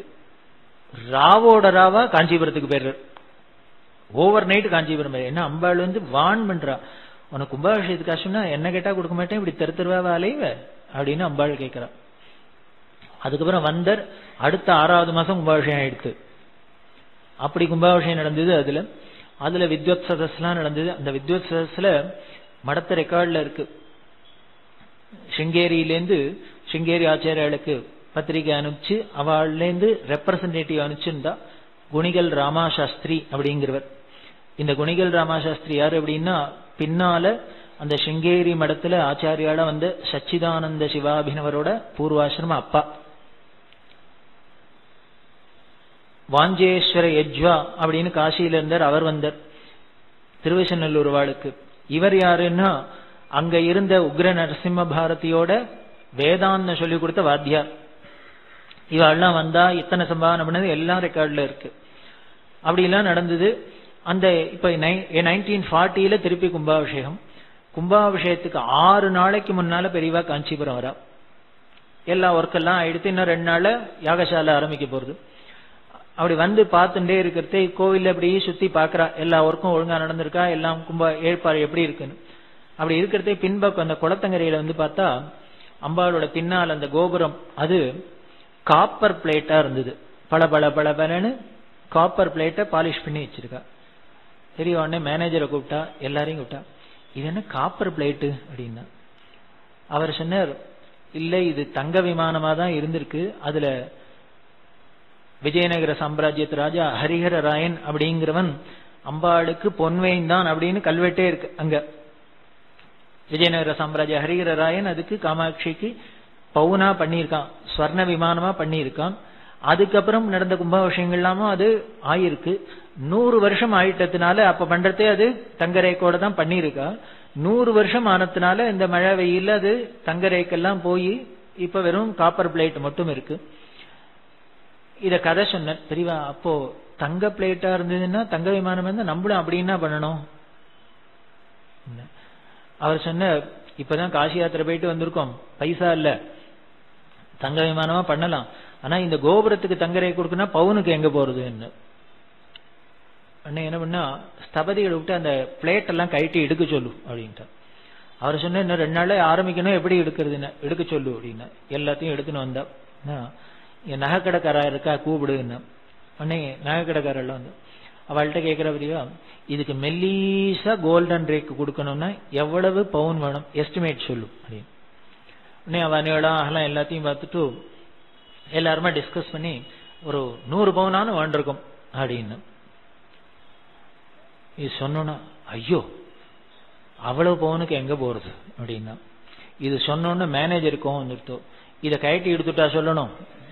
S1: ராவோட ராவா காஞ்சிபுரத்துக்கு போயிடுறார் ஓவர் நைட் காஞ்சிபுரம் என்ன அம்பாள் வந்து வான் பண்றா உனக்கு கும்பாபிஷேகத்துக்கு காசுன்னா என்ன கேட்டா கொடுக்க மாட்டேன் இப்படி தெரு தெருவாவே அலைவ அப்படின்னு அம்பாள் கேட்கிறா அதுக்கப்புறம் வந்தர் அடுத்த ஆறாவது மாசம் கும்பாபிஷேகம் ஆயிடுத்து அப்படி கும்பாபிஷேகம் நடந்தது அதுல அதுல வித்வத் சதஸ்லாம் நடந்தது அந்த வித்வத் சதஸ்ல மடத்த ரெக்கார்ட்ல இருக்கு சிங்கேரியிலேருந்து சிங்கேரி ஆச்சாரியாளுக்கு பத்திரிகை அனுப்பிச்சு அவள்லேருந்து ரெப்ரசன்டேட்டிவ் அனுப்பிச்சிருந்தா குணிகள் ராமா சாஸ்திரி அப்படிங்கிறவர் இந்த குணிகள் ராமா சாஸ்திரி யாரு அப்படின்னா பின்னால அந்த சிங்கேரி மடத்துல ஆச்சாரியால வந்து சச்சிதானந்த சிவாபினவரோட பூர்வாசிரம அப்பா வாஞ்சேஸ்வர யஜ்வா அப்படின்னு காசியில இருந்தார் அவர் வந்தார் திருவசநல்லூர் வாளுக்கு இவர் யாருன்னா அங்க இருந்த உக்ர நரசிம்ம பாரதியோட வேதாந்த சொல்லி கொடுத்த வாத்தியார் இவெல்லாம் வந்தா இத்தனை சம்பாவனை பண்ணது எல்லாம் ரெக்கார்ட்ல இருக்கு அப்படிலாம் நடந்தது அந்த இப்ப நைன்டீன் ஃபார்ட்டியில திருப்பி கும்பாபிஷேகம் கும்பாபிஷேகத்துக்கு ஆறு நாளைக்கு முன்னால பெரியவா காஞ்சிபுரம் வரா எல்லா ஒர்க்கெல்லாம் ஆயிடுத்து இன்னும் ரெண்டு நாள்ல யாகசாலை ஆரம்பிக்க போறது அப்படி வந்து பார்த்துட்டே இருக்கிறதே கோவில்ல அப்படியே சுத்தி பாக்குறா எல்லா ஒர்க்கும் ஒழுங்கா நடந்திருக்கா எல்லாம் கும்ப ஏற்பாடு எப்படி இருக்குன்னு அப்படி இருக்கிறதே பின்பக்கம் அந்த குளத்தங்கரையில வந்து பார்த்தா அம்பாளோட பின்னால் அந்த கோபுரம் அது காப்பர் பிளேட்டா இருந்தது பல பல பல பலன்னு காப்பர் பிளேட்டை பாலிஷ் பண்ணி வச்சிருக்கா தெரிய உடனே மேனேஜரை கூப்பிட்டா எல்லாரையும் கூப்பிட்டா இது என்ன காப்பர் பிளேட்டு அப்படின்னா அவர் சொன்னார் இல்ல இது தங்க விமானமா தான் இருந்திருக்கு அதுல விஜயநகர சாம்ராஜ்யத்து ராஜா ஹரிஹர ராயன் அப்படிங்கிறவன் அம்பாளுக்கு பொன்வைன் தான் அப்படின்னு கல்வெட்டே இருக்கு அங்க விஜயநகர சாம்ராஜ்ய ஹரிஹர ராயன் அதுக்கு காமாட்சிக்கு பவுனா பண்ணியிருக்கான் ஸ்வர்ண விமானமா பண்ணியிருக்கான் அதுக்கப்புறம் நடந்த கும்பாபிஷேகங்கள்லாமும் அது ஆயிருக்கு நூறு வருஷம் ஆயிட்டதுனால அப்ப பண்றதே அது தங்கரேக்கோட தான் பண்ணியிருக்கா நூறு வருஷம் ஆனதுனால இந்த மழை வெயில்ல அது தங்கரேக்கெல்லாம் போய் இப்ப வெறும் காப்பர் பிளேட் மட்டும் இருக்கு இத கதை சொன்ன தெரியவா அப்போ தங்க பிளேட்டா இருந்ததுன்னா தங்க விமானம் இருந்தா நம்மளும் அப்படின்னா பண்ணணும் அவர் சொன்ன இப்பதான் காசி யாத்திரை போயிட்டு வந்திருக்கோம் பைசா இல்ல தங்க விமானமா பண்ணலாம் ஆனா இந்த கோபுரத்துக்கு தங்கரை கொடுக்கணும் பவுனுக்கு எங்க போறதுன்னு அண்ணன் என்ன பண்ணா ஸ்தபதிகளை விட்டு அந்த பிளேட் எல்லாம் கழட்டி எடுக்க சொல்லு அப்படின்ட்டு அவர் சொன்ன இன்னும் ரெண்டு நாள்ல ஆரம்பிக்கணும் எப்படி எடுக்கிறதுன்னு எடுக்க சொல்லு அப்படின்னு எல்லாத்தையும் எடுத்துன்னு வந்தா என் நகைக்கடைக்காரா இருக்கா கூப்பிடுன்னு அண்ணே நகைக்கடைக்காரெல்லாம் வந்து அவள்கிட்ட கேட்கிறபடியா இதுக்கு மெல்லீஸா கோல்டன் ரேக் கொடுக்கணும்னா எவ்வளவு பவுன் வேணும் எஸ்டிமேட் சொல்லு அப்படின்னு உடனே அவன் நீளம் அகலம் எல்லாத்தையும் பார்த்துட்டு எல்லாருமே டிஸ்கஸ் பண்ணி ஒரு நூறு பவுனானு வேண்டிருக்கும் அப்படின்னு இது சொன்னோன்னா ஐயோ அவ்வளவு பவுனுக்கு எங்க போறது அப்படின்னா இது சொன்னோன்னு மேனேஜருக்கும் வந்துருத்தோ இதை கயட்டி எடுத்துட்டா சொல்லணும்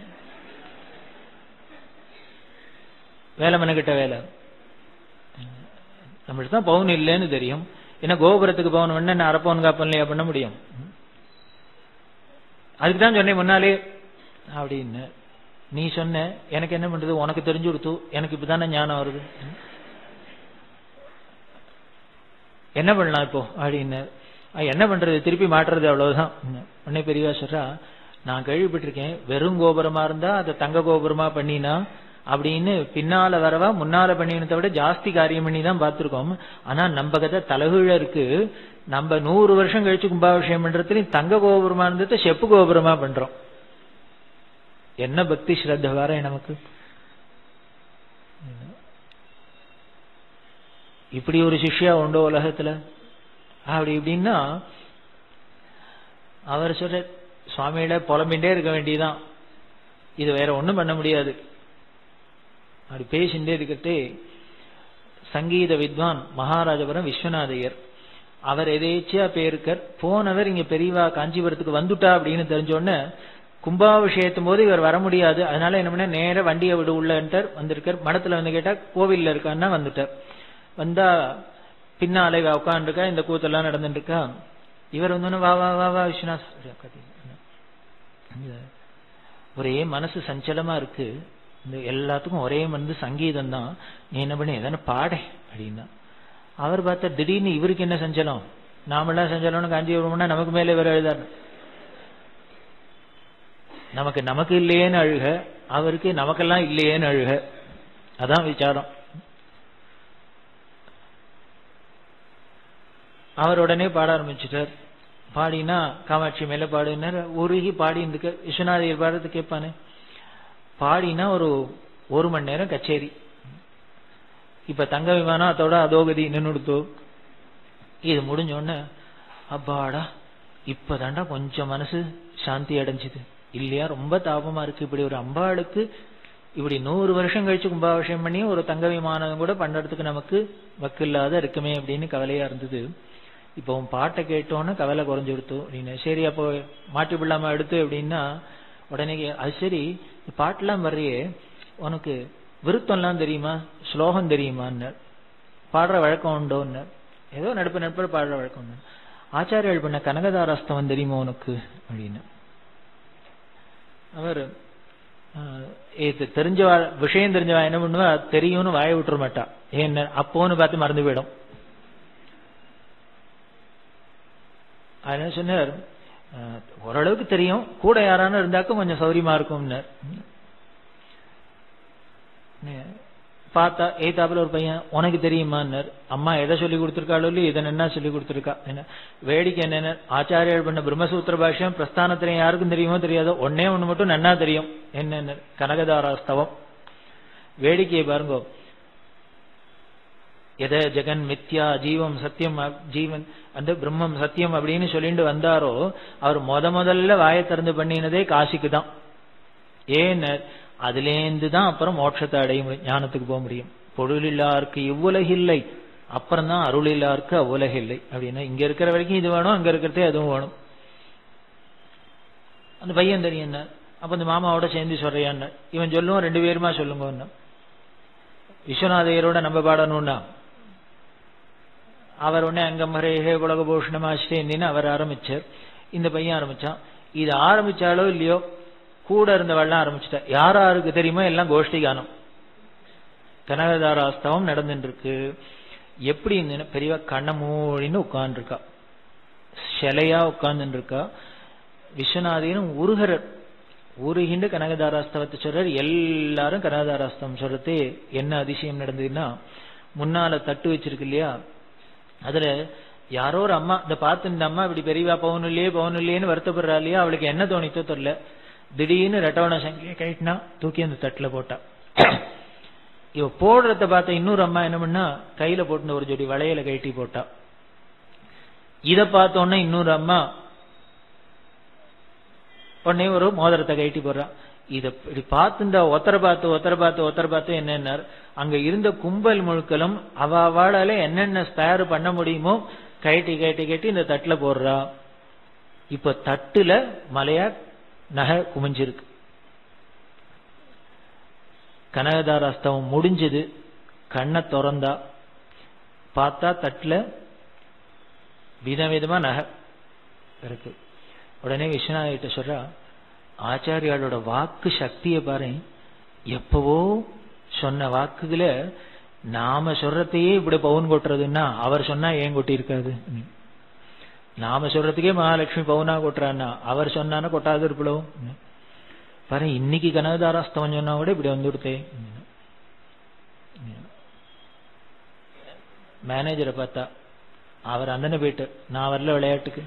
S1: வேலை மனக்கிட்ட வேலை நம்மளுக்கு தான் பவுன் இல்லைன்னு தெரியும் ஏன்னா கோபுரத்துக்கு பவுன் வேணா அரை பவுன் காப்பன்லையா பண்ண முடியும் அதுக்கு தான் சொன்னேன் முன்னாலே அப்படின்னு நீ சொன்ன எனக்கு என்ன பண்றது உனக்கு தெரிஞ்சு கொடுத்து எனக்கு இப்பதானே ஞானம் வருது என்ன பண்ணலாம் இப்போ அப்படின்னு என்ன பண்றது திருப்பி மாட்டுறது அவ்வளவுதான் உடனே பெரியவா சொல்றா நான் கேள்விப்பட்டிருக்கேன் வெறும் கோபுரமா இருந்தா அதை தங்க கோபுரமா பண்ணினா அப்படின்னு பின்னால வரவா முன்னால பண்ணினதை விட ஜாஸ்தி காரியம் பண்ணி தான் பார்த்திருக்கோம் ஆனா நம்ம கதை தலகுழ இருக்கு நம்ம நூறு வருஷம் கழிச்சு கும்பாபிஷேகம் பண்றதுலயும் தங்க கோபுரமா இருந்ததை செப்பு கோபுரமா பண்றோம் என்ன பக்தி ஸ்ரத்த வர நமக்கு இப்படி ஒரு சிஷ்யா உண்டோ உலகத்துல அப்படி இப்படின்னா அவர் சொல்ற சுவாமியில புலம்பின்றே இருக்க வேண்டியதான் இது வேற ஒண்ணும் பண்ண முடியாது அப்படி பேசிண்டே இருக்கிறதே சங்கீத வித்வான் மகாராஜபுரம் விஸ்வநாதையர் அவர் எதேச்சியா பேருக்கர் போனவர் இங்க பெரியவா காஞ்சிபுரத்துக்கு வந்துட்டா அப்படின்னு தெரிஞ்சோடனே கும்பாபிஷேகத்தும் போது இவர் வர முடியாது அதனால என்ன பண்ண நேர வண்டியை விடு உள்ளன்ட்டார் வந்திருக்கார் மடத்துல வந்து கேட்டா கோவில்ல இருக்கான்னா வந்துட்டார் வந்தா பின்னாலே உட்காந்துருக்கா இந்த கூத்தெல்லாம் நடந்துட்டு இருக்கா இவர் வந்து வா வா வா வா விஸ்வநாத் ஒரே மனசு சஞ்சலமா இருக்கு இந்த எல்லாத்துக்கும் ஒரே வந்து சங்கீதம் தான் நீ என்ன பண்ணி எதான பாட அப்படின்னா அவர் பார்த்தா திடீர்னு இவருக்கு என்ன சஞ்சலம் நாமெல்லாம் சஞ்சலம்னு காஞ்சிபுரம்னா நமக்கு மேலே இவர் எழுதாரு நமக்கு நமக்கு இல்லையேன்னு அழுக அவருக்கு நமக்கெல்லாம் இல்லையேன்னு அழுக அதான் விசாரம் அவர் உடனே பாட ஆரம்பிச்சுட்டார் பாடினா காமாட்சி மேல பாடினார் உருகி பாடி இருந்துக்க விஸ்வநாதையர் பாடுறது கேட்பானே பாடினா ஒரு ஒரு மணி நேரம் கச்சேரி இப்ப தங்க விமானம் அதோட அதோகதி நின்றுடுத்தோ இது முடிஞ்ச உடனே அப்பாடா இப்பதாண்டா கொஞ்சம் மனசு சாந்தி அடைஞ்சுது இல்லையா ரொம்ப தாபமா இருக்கு இப்படி ஒரு அம்பாளுக்கு இப்படி நூறு வருஷம் கழிச்சு கும்பாபிஷேகம் பண்ணி ஒரு தங்க விமானம் கூட பண்றதுக்கு நமக்கு வக்கில்லாத இருக்குமே அப்படின்னு கவலையா இருந்தது இப்போ உன் பாட்டை கேட்டோன்னு கவலை குறைஞ்சு கொடுத்து அப்படின்னு சரி அப்போ மாட்டி பிள்ளாம எடுத்து அப்படின்னா உடனே அது சரி பாட்டெல்லாம் வர்றியே உனக்கு விருத்தம்லாம் தெரியுமா ஸ்லோகம் தெரியுமான்னு பாடுற வழக்கம் உண்டோன்னு ஏதோ நடுப்பு நடுப்பு பாடுற வழக்கம் உண்டு ஆச்சாரியர்கள் பண்ண கனகதாராஸ்தவம் தெரியுமா உனக்கு அப்படின்னு அவர் இது தெரிஞ்ச விஷயம் தெரிஞ்சவா என்ன பண்ணுவா தெரியும்னு வாய விட்டுற மாட்டா ஏன் அப்போன்னு பார்த்து மறந்து போயிடும் அதனால சொன்னார் ஓரளவுக்கு தெரியும் கூட யாரான இருந்தாக்கும் கொஞ்சம் சௌரியமா இருக்கும்னு பார்த்தா ஏத்தாப்புல ஒரு பையன் உனக்கு தெரியுமான்னார் அம்மா எதை சொல்லி கொடுத்துருக்காளோ இல்லையோ இதை என்ன சொல்லி கொடுத்துருக்கா என்ன வேடிக்கை என்னென்ன ஆச்சாரியர்கள் பண்ண பிரம்மசூத்திர பாஷ்யம் பிரஸ்தானத்திலே யாருக்கும் தெரியுமோ தெரியாதோ ஒன்னே ஒண்ணு மட்டும் நன்னா தெரியும் என்னென்ன கனகதாராஸ்தவம் வேடிக்கையை பாருங்க எத ஜெகன் மித்யா ஜீவம் சத்தியம் ஜீவன் அந்த பிரம்மம் சத்தியம் அப்படின்னு சொல்லிட்டு வந்தாரோ அவர் முத முதல்ல வாயை திறந்து பண்ணினதே காசிக்கு தான் ஏன்னு அதுலேருந்து தான் அப்புறம் மோட்சத்தை அடைய முடியும் ஞானத்துக்கு போக முடியும் பொருளில்லாருக்கு இவ்வுலகில்லை அப்புறம் தான் அருள் இல்லாருக்கு அவ்வுலகில்லை அப்படின்னா இங்க இருக்கிற வரைக்கும் இது வேணும் அங்க இருக்கிறதே அதுவும் வேணும் அந்த பையன் தெரியும் அப்ப இந்த மாமாவோட சேர்ந்து சொல்றியான்னு இவன் சொல்லுவோம் ரெண்டு பேருமா சொல்லுங்க விஸ்வநாதையரோட நம்ம பாடணும்னா அவர் உடனே அங்கம் ஹரேஹே உலக பூஷணமாச்சிட்டேன்னு அவர் ஆரம்பிச்சார் இந்த பையன் ஆரம்பிச்சான் இது ஆரம்பிச்சாலோ இல்லையோ கூட இருந்தவள்லாம் ஆரம்பிச்சிட்டா யார் யாருக்கு தெரியுமோ எல்லாம் கோஷ்டி கானம் கனகதாராஸ்தவம் நடந்துட்டு இருக்கு எப்படி இருந்துன்னா பெரியவா கண்ண மூடின்னு உட்கார்ந்துருக்கா சிலையா உட்கார்ந்துட்டு இருக்கா விஸ்வநாதினும் உருகரர் உருகின்ற கனகதாராஸ்தவத்தை சொல்றார் எல்லாரும் கனகதாராஸ்தவம் சொல்றது என்ன அதிசயம் நடந்ததுன்னா முன்னால தட்டு வச்சிருக்கு இல்லையா அதுல யாரோ ஒரு அம்மா இந்த பார்த்து இந்த அம்மா இப்படி பெரியவா பவுன் இல்லையே பவுன் இல்லையேன்னு வருத்தப்படுறா இல்லையா அவளுக்கு என்ன தோணித்தோ தெரியல திடீர்னு ரெட்டவண சங்கிலியை கழிட்டினா தூக்கி அந்த தட்டுல போட்டா இவ போடுறத பார்த்த இன்னொரு அம்மா என்ன பண்ணா கையில போட்டு ஒரு ஜோடி வளையல கழட்டி போட்டா இத பார்த்தோன்னே இன்னொரு அம்மா உடனே ஒரு மோதிரத்தை கழட்டி போடுறான் இத இப்படி பார்த்து இந்த ஒத்தரை பார்த்து ஒத்தரை பார்த்து ஒத்தரை பார்த்து என்னன்னார் அங்க இருந்த கும்பல் முழுக்களும் அவ அவளால என்னென்ன ஸ்பேர் பண்ண முடியுமோ கழட்டி கழட்டி கட்டி இந்த தட்டுல போடுறா இப்ப தட்டுல மலையா நகை குமிஞ்சிருக்கு கனகதாராஸ்தவம் முடிஞ்சது கண்ணை திறந்தா பார்த்தா தட்டுல விதவிதமா நகை இருக்கு உடனே விஸ்வநாதிட்ட சொல்றா ஆச்சாரியாளோட வாக்கு சக்தியை பாரு எப்பவோ சொன்ன வாக்குகளை நாம சொல்றதையே இப்படி பவுன் கொட்டுறதுன்னா அவர் சொன்னா ஏன் கொட்டி இருக்காது நாம சொல்றதுக்கே மகாலட்சுமி பவுனா கொட்டுறான்னா அவர் சொன்னானா கொட்டாது இருப்பளோ பாரு இன்னைக்கு கனகதாராஸ்தவம் சொன்னா கூட இப்படி வந்துடுத்தே மேனேஜரை பார்த்தா அவர் அந்தன போயிட்டு நான் வரல விளையாட்டுக்கு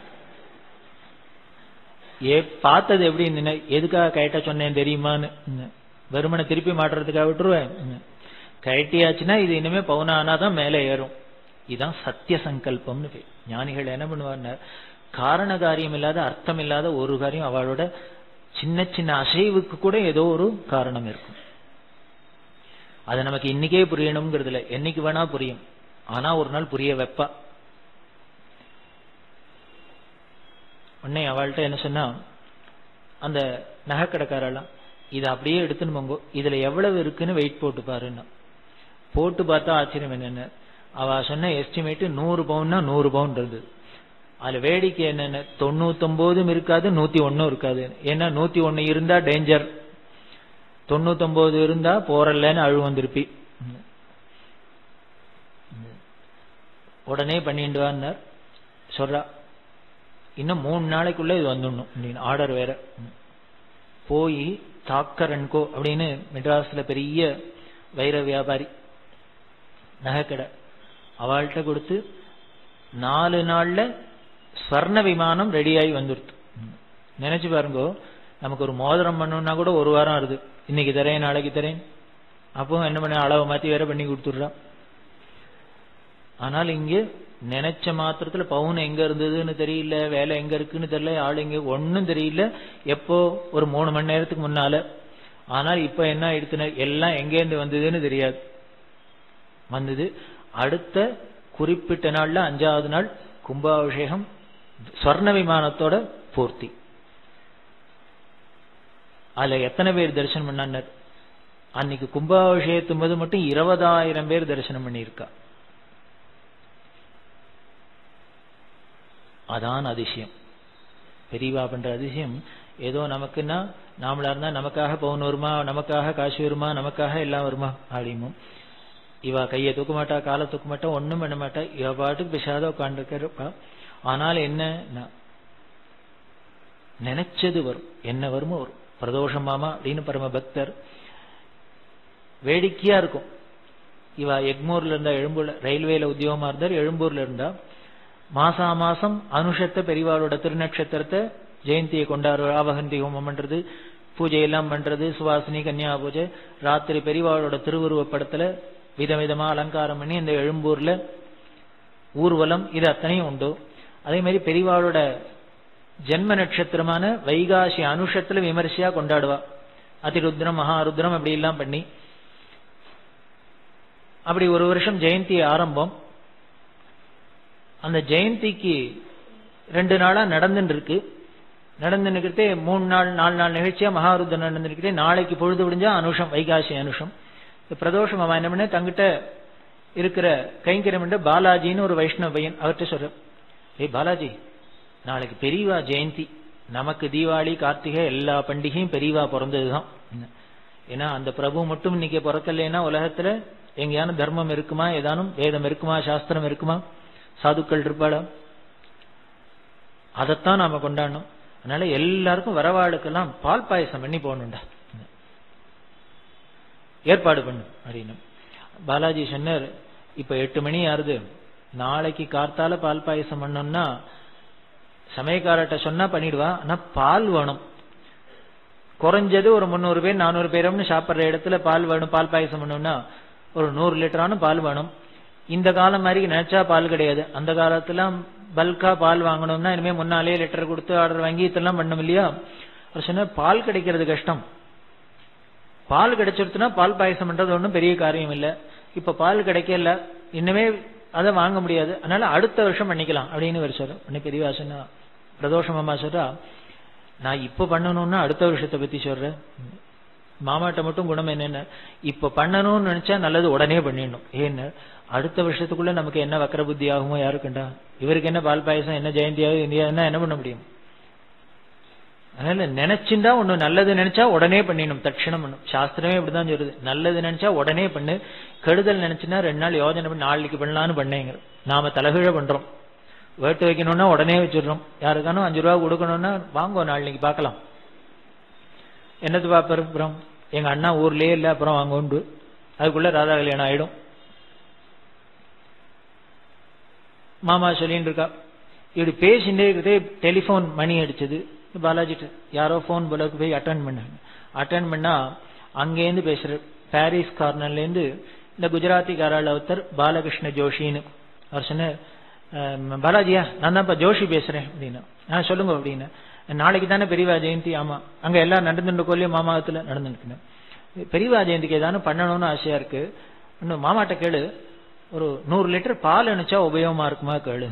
S1: ஏ பார்த்தது எப்படி நினை எதுக்காக கைட்ட சொன்னேன் தெரியுமான்னு வெறுமனை திருப்பி மாட்டுறதுக்காக விட்டுருவேன் கைட்டியாச்சுன்னா இது இனிமே பவுனானாதான் மேலே ஏறும் இதுதான் சத்திய சங்கல்பம்னு பேர் ஞானிகள் என்ன பண்ணுவாங்க காரண காரியம் இல்லாத அர்த்தம் இல்லாத ஒரு காரியம் அவளோட சின்ன சின்ன அசைவுக்கு கூட ஏதோ ஒரு காரணம் இருக்கும் அது நமக்கு இன்னைக்கே புரியணுங்கிறது இல்லை என்னைக்கு வேணா புரியும் ஆனா ஒரு நாள் புரிய வைப்பா உடனே அவள்கிட்ட என்ன சொன்னா அந்த நகைக்கடைக்காரெல்லாம் இதை அப்படியே எடுத்துன்னு போங்கோ இதுல எவ்வளவு இருக்குன்னு வெயிட் போட்டு பாருன்னா போட்டு பார்த்தா ஆச்சரியம் என்னென்ன அவ சொன்ன எஸ்டிமேட் நூறு பவுன்னா நூறு பவுன் இருந்தது அதுல வேடிக்கை என்னென்ன தொண்ணூத்தொன்பதும் இருக்காது நூத்தி ஒன்னும் இருக்காது ஏன்னா நூத்தி ஒன்னு இருந்தா டேஞ்சர் தொண்ணூத்தொன்பது இருந்தா போறலன்னு அழுவம் திருப்பி உடனே பண்ணிட்டு வான்னார் சொல்றா இன்னும் மூணு நாளைக்குள்ள இது வந்துடணும் அப்படின்னு ஆர்டர் வேற போய் தாக்கர் அன்கோ அப்படின்னு மெட்ராஸ்ல பெரிய வைர வியாபாரி நகைக்கடை அவள்கிட்ட கொடுத்து நாலு நாள்ல ஸ்வர்ண விமானம் ரெடியாகி வந்துடுது நினைச்சு பாருங்க நமக்கு ஒரு மோதிரம் பண்ணணும்னா கூட ஒரு வாரம் ஆகுது இன்னைக்கு தரேன் நாளைக்கு தரேன் அப்போ என்ன பண்ண அளவை மாத்தி வேற பண்ணி கொடுத்துடுறான் ஆனால் இங்க நினைச்ச மாத்திரத்துல பவுன் எங்க இருந்ததுன்னு தெரியல வேலை எங்க இருக்குன்னு தெரியல ஆள் எங்க ஒன்னும் தெரியல எப்போ ஒரு மூணு மணி நேரத்துக்கு முன்னால ஆனால் இப்ப என்ன ஆயிடுச்சுன்னா எல்லாம் எங்கேருந்து வந்ததுன்னு தெரியாது வந்தது அடுத்த குறிப்பிட்ட நாள்ல அஞ்சாவது நாள் கும்பாபிஷேகம் ஸ்வர்ண விமானத்தோட பூர்த்தி அதுல எத்தனை பேர் தரிசனம் பண்ணார் அன்னைக்கு கும்பாபிஷேகத்தும் போது மட்டும் இருபதாயிரம் பேர் தரிசனம் பண்ணியிருக்கா அதான் அதிசயம் பெரியவா பண்ற அதிசயம் ஏதோ நமக்குன்னா நாமளா இருந்தா நமக்காக பவுன் வருமா நமக்காக காசு வருமா நமக்காக எல்லாம் வருமா அப்படிமோ இவ கையை தூக்க மாட்டா காலை தூக்க மாட்டா ஒண்ணும் பண்ண மாட்டா இவ பாட்டுக்கு பிசாத உட்காந்துருக்கா ஆனால் என்ன நினைச்சது வரும் என்ன வருமோ வரும் பிரதோஷம் மாமா அப்படின்னு பரம பக்தர் வேடிக்கையா இருக்கும் இவ எக்மூர்ல இருந்தா எழும்பூர்ல ரயில்வேல உத்தியோகமா இருந்தார் எழும்பூர்ல இருந்தா மாசா மாசம் அனுஷத்தை பெரியவாளோட திருநட்சத்திரத்தை ஜெயந்தியை கொண்டாடு ஆவகந்தி ஹோமம் பண்றது பூஜை எல்லாம் பண்றது சுவாசினி கன்னியா பூஜை ராத்திரி பெரியவாளோட திருவுருவ படத்துல விதவிதமா அலங்காரம் பண்ணி இந்த எழும்பூர்ல ஊர்வலம் இது அத்தனையும் உண்டு அதே மாதிரி பெரியவாளோட ஜென்ம நட்சத்திரமான வைகாசி அனுஷத்துல விமர்சையா கொண்டாடுவா அதிருத்ரம் மகாருத்ரம் அப்படி எல்லாம் பண்ணி அப்படி ஒரு வருஷம் ஜெயந்தி ஆரம்பம் அந்த ஜெயந்திக்கு ரெண்டு நாளா நடந்துட்டு இருக்கு நடந்துருக்கிறதே மூணு நாள் நாலு நாள் நிகழ்ச்சியா மகாருத்ரம் நடந்துருக்கிறே நாளைக்கு பொழுது விடிஞ்சா அனுஷம் வைகாசி அனுஷம் பிரதோஷம் அவன் என்ன பண்ண தங்கிட்ட இருக்கிற கைங்கரம் பாலாஜின்னு ஒரு வைஷ்ணவ பையன் அவர்கிட்ட சொல்ற ஏய் பாலாஜி நாளைக்கு பெரியவா ஜெயந்தி நமக்கு தீபாவளி கார்த்திகை எல்லா பண்டிகையும் பெரியவா பிறந்ததுதான் ஏன்னா அந்த பிரபு மட்டும் இன்னைக்கு பிறக்கலைன்னா உலகத்துல எங்கேயான தர்மம் இருக்குமா ஏதானும் வேதம் இருக்குமா சாஸ்திரம் இருக்குமா சாதுக்கள் இருப்பாளா அதைத்தான் நாம கொண்டாடணும் அதனால எல்லாருக்கும் வரவாளுக்கெல்லாம் பால் பாயசம் பண்ணி போகணும்டா ஏற்பாடு பண்ணு அப்படின்னு பாலாஜி சொன்னார் இப்ப எட்டு மணி ஆறுது நாளைக்கு கார்த்தால பால் பாயசம் பண்ணோம்னா சமயக்காரட்ட சொன்னா பண்ணிடுவா ஆனா பால் வேணும் குறைஞ்சது ஒரு முந்நூறு பேர் நானூறு பேரும்னு சாப்பிட்ற இடத்துல பால் வேணும் பால் பாயசம் பண்ணோம்னா ஒரு நூறு லிட்டரான பால் வேணும் இந்த காலம் மாதிரி நினைச்சா பால் கிடையாது அந்த காலத்துல பல்கா பால் வாங்கணும்னா இனிமே முன்னாலே லிட்டர் கொடுத்து ஆர்டர் வாங்கி இதெல்லாம் பண்ணும் இல்லையா அவர் சொன்ன பால் கிடைக்கிறது கஷ்டம் பால் கிடைச்சிருச்சுன்னா பால் பாயசம் பண்றது ஒன்றும் பெரிய காரியம் இல்லை இப்ப பால் கிடைக்கல இன்னுமே அதை வாங்க முடியாது அதனால அடுத்த வருஷம் பண்ணிக்கலாம் அப்படின்னு ஒரு சொல்ற உடனே பெரியவா சொன்னா பிரதோஷம் அம்மா சொல்றா நான் இப்ப பண்ணணும்னா அடுத்த வருஷத்தை பத்தி சொல்றேன் மாமாட்ட மட்டும் குணம் என்னென்ன இப்ப பண்ணணும்னு நினைச்சா நல்லது உடனே பண்ணிடணும் ஏன்னு அடுத்த வருஷத்துக்குள்ள நமக்கு என்ன வக்கர புத்தி ஆகுமோ யாருக்குண்டா இவருக்கு என்ன பால் பாயசம் என்ன ஜெயந்தியாவது இந்தியா என்ன என்ன பண்ண முடியும் அதனால நினைச்சுண்டா ஒண்ணு நல்லது நினைச்சா உடனே பண்ணிடணும் தட்சிணம் பண்ணும் சாஸ்திரமே இப்படிதான் சொல்லுது நல்லது நினைச்சா உடனே பண்ணு கெடுதல் நினைச்சுன்னா ரெண்டு நாள் யோஜனை பண்ணி நாளைக்கு பண்ணலான்னு பண்ணேங்க நாம தலகீழ பண்றோம் வேட்டு வைக்கணும்னா உடனே வச்சிடுறோம் யாருக்கானும் அஞ்சு ரூபா கொடுக்கணும்னா வாங்குவோம் நாளைக்கு பார்க்கலாம் என்னது பாப்பர் அப்புறம் எங்க அண்ணா ஊர்லயே இல்ல அப்புறம் வாங்க உண்டு அதுக்குள்ள ராதா கல்யாணம் ஆயிடும் மாமா சொல்லிட்டு இருக்கா இப்படி பேசிட்டே இருக்கிறதே டெலிபோன் மணி அடிச்சது பாலாஜிட்ட யாரோ போன் போலக்கு போய் அட்டன் பண்ணாங்க அட்டன் பண்ணா அங்கேருந்து பேசுற பாரிஸ் கார்னர்ல இருந்து இந்த குஜராத்திக்காரால் ஒருத்தர் பாலகிருஷ்ண ஜோஷின்னு அவர் சொன்ன பாலாஜியா நான் தான்ப்பா ஜோஷி பேசுறேன் அப்படின்னா நான் சொல்லுங்க அப்படின்னு நாளைக்கு தானே பெரியவா ஜெயந்தி ஆமா அங்க எல்லாம் நடந்துட்டு கோயிலே மாமாவத்துல நடந்துட்டு பெரியவா ஜெயந்திக்கு ஏதானு பண்ணணும்னு ஆசையா இருக்கு இன்னும் மாமாட்ட கேளு ஒரு நூறு லிட்டர் பால் அனுச்சா உபயோகமா இருக்குமா கேளு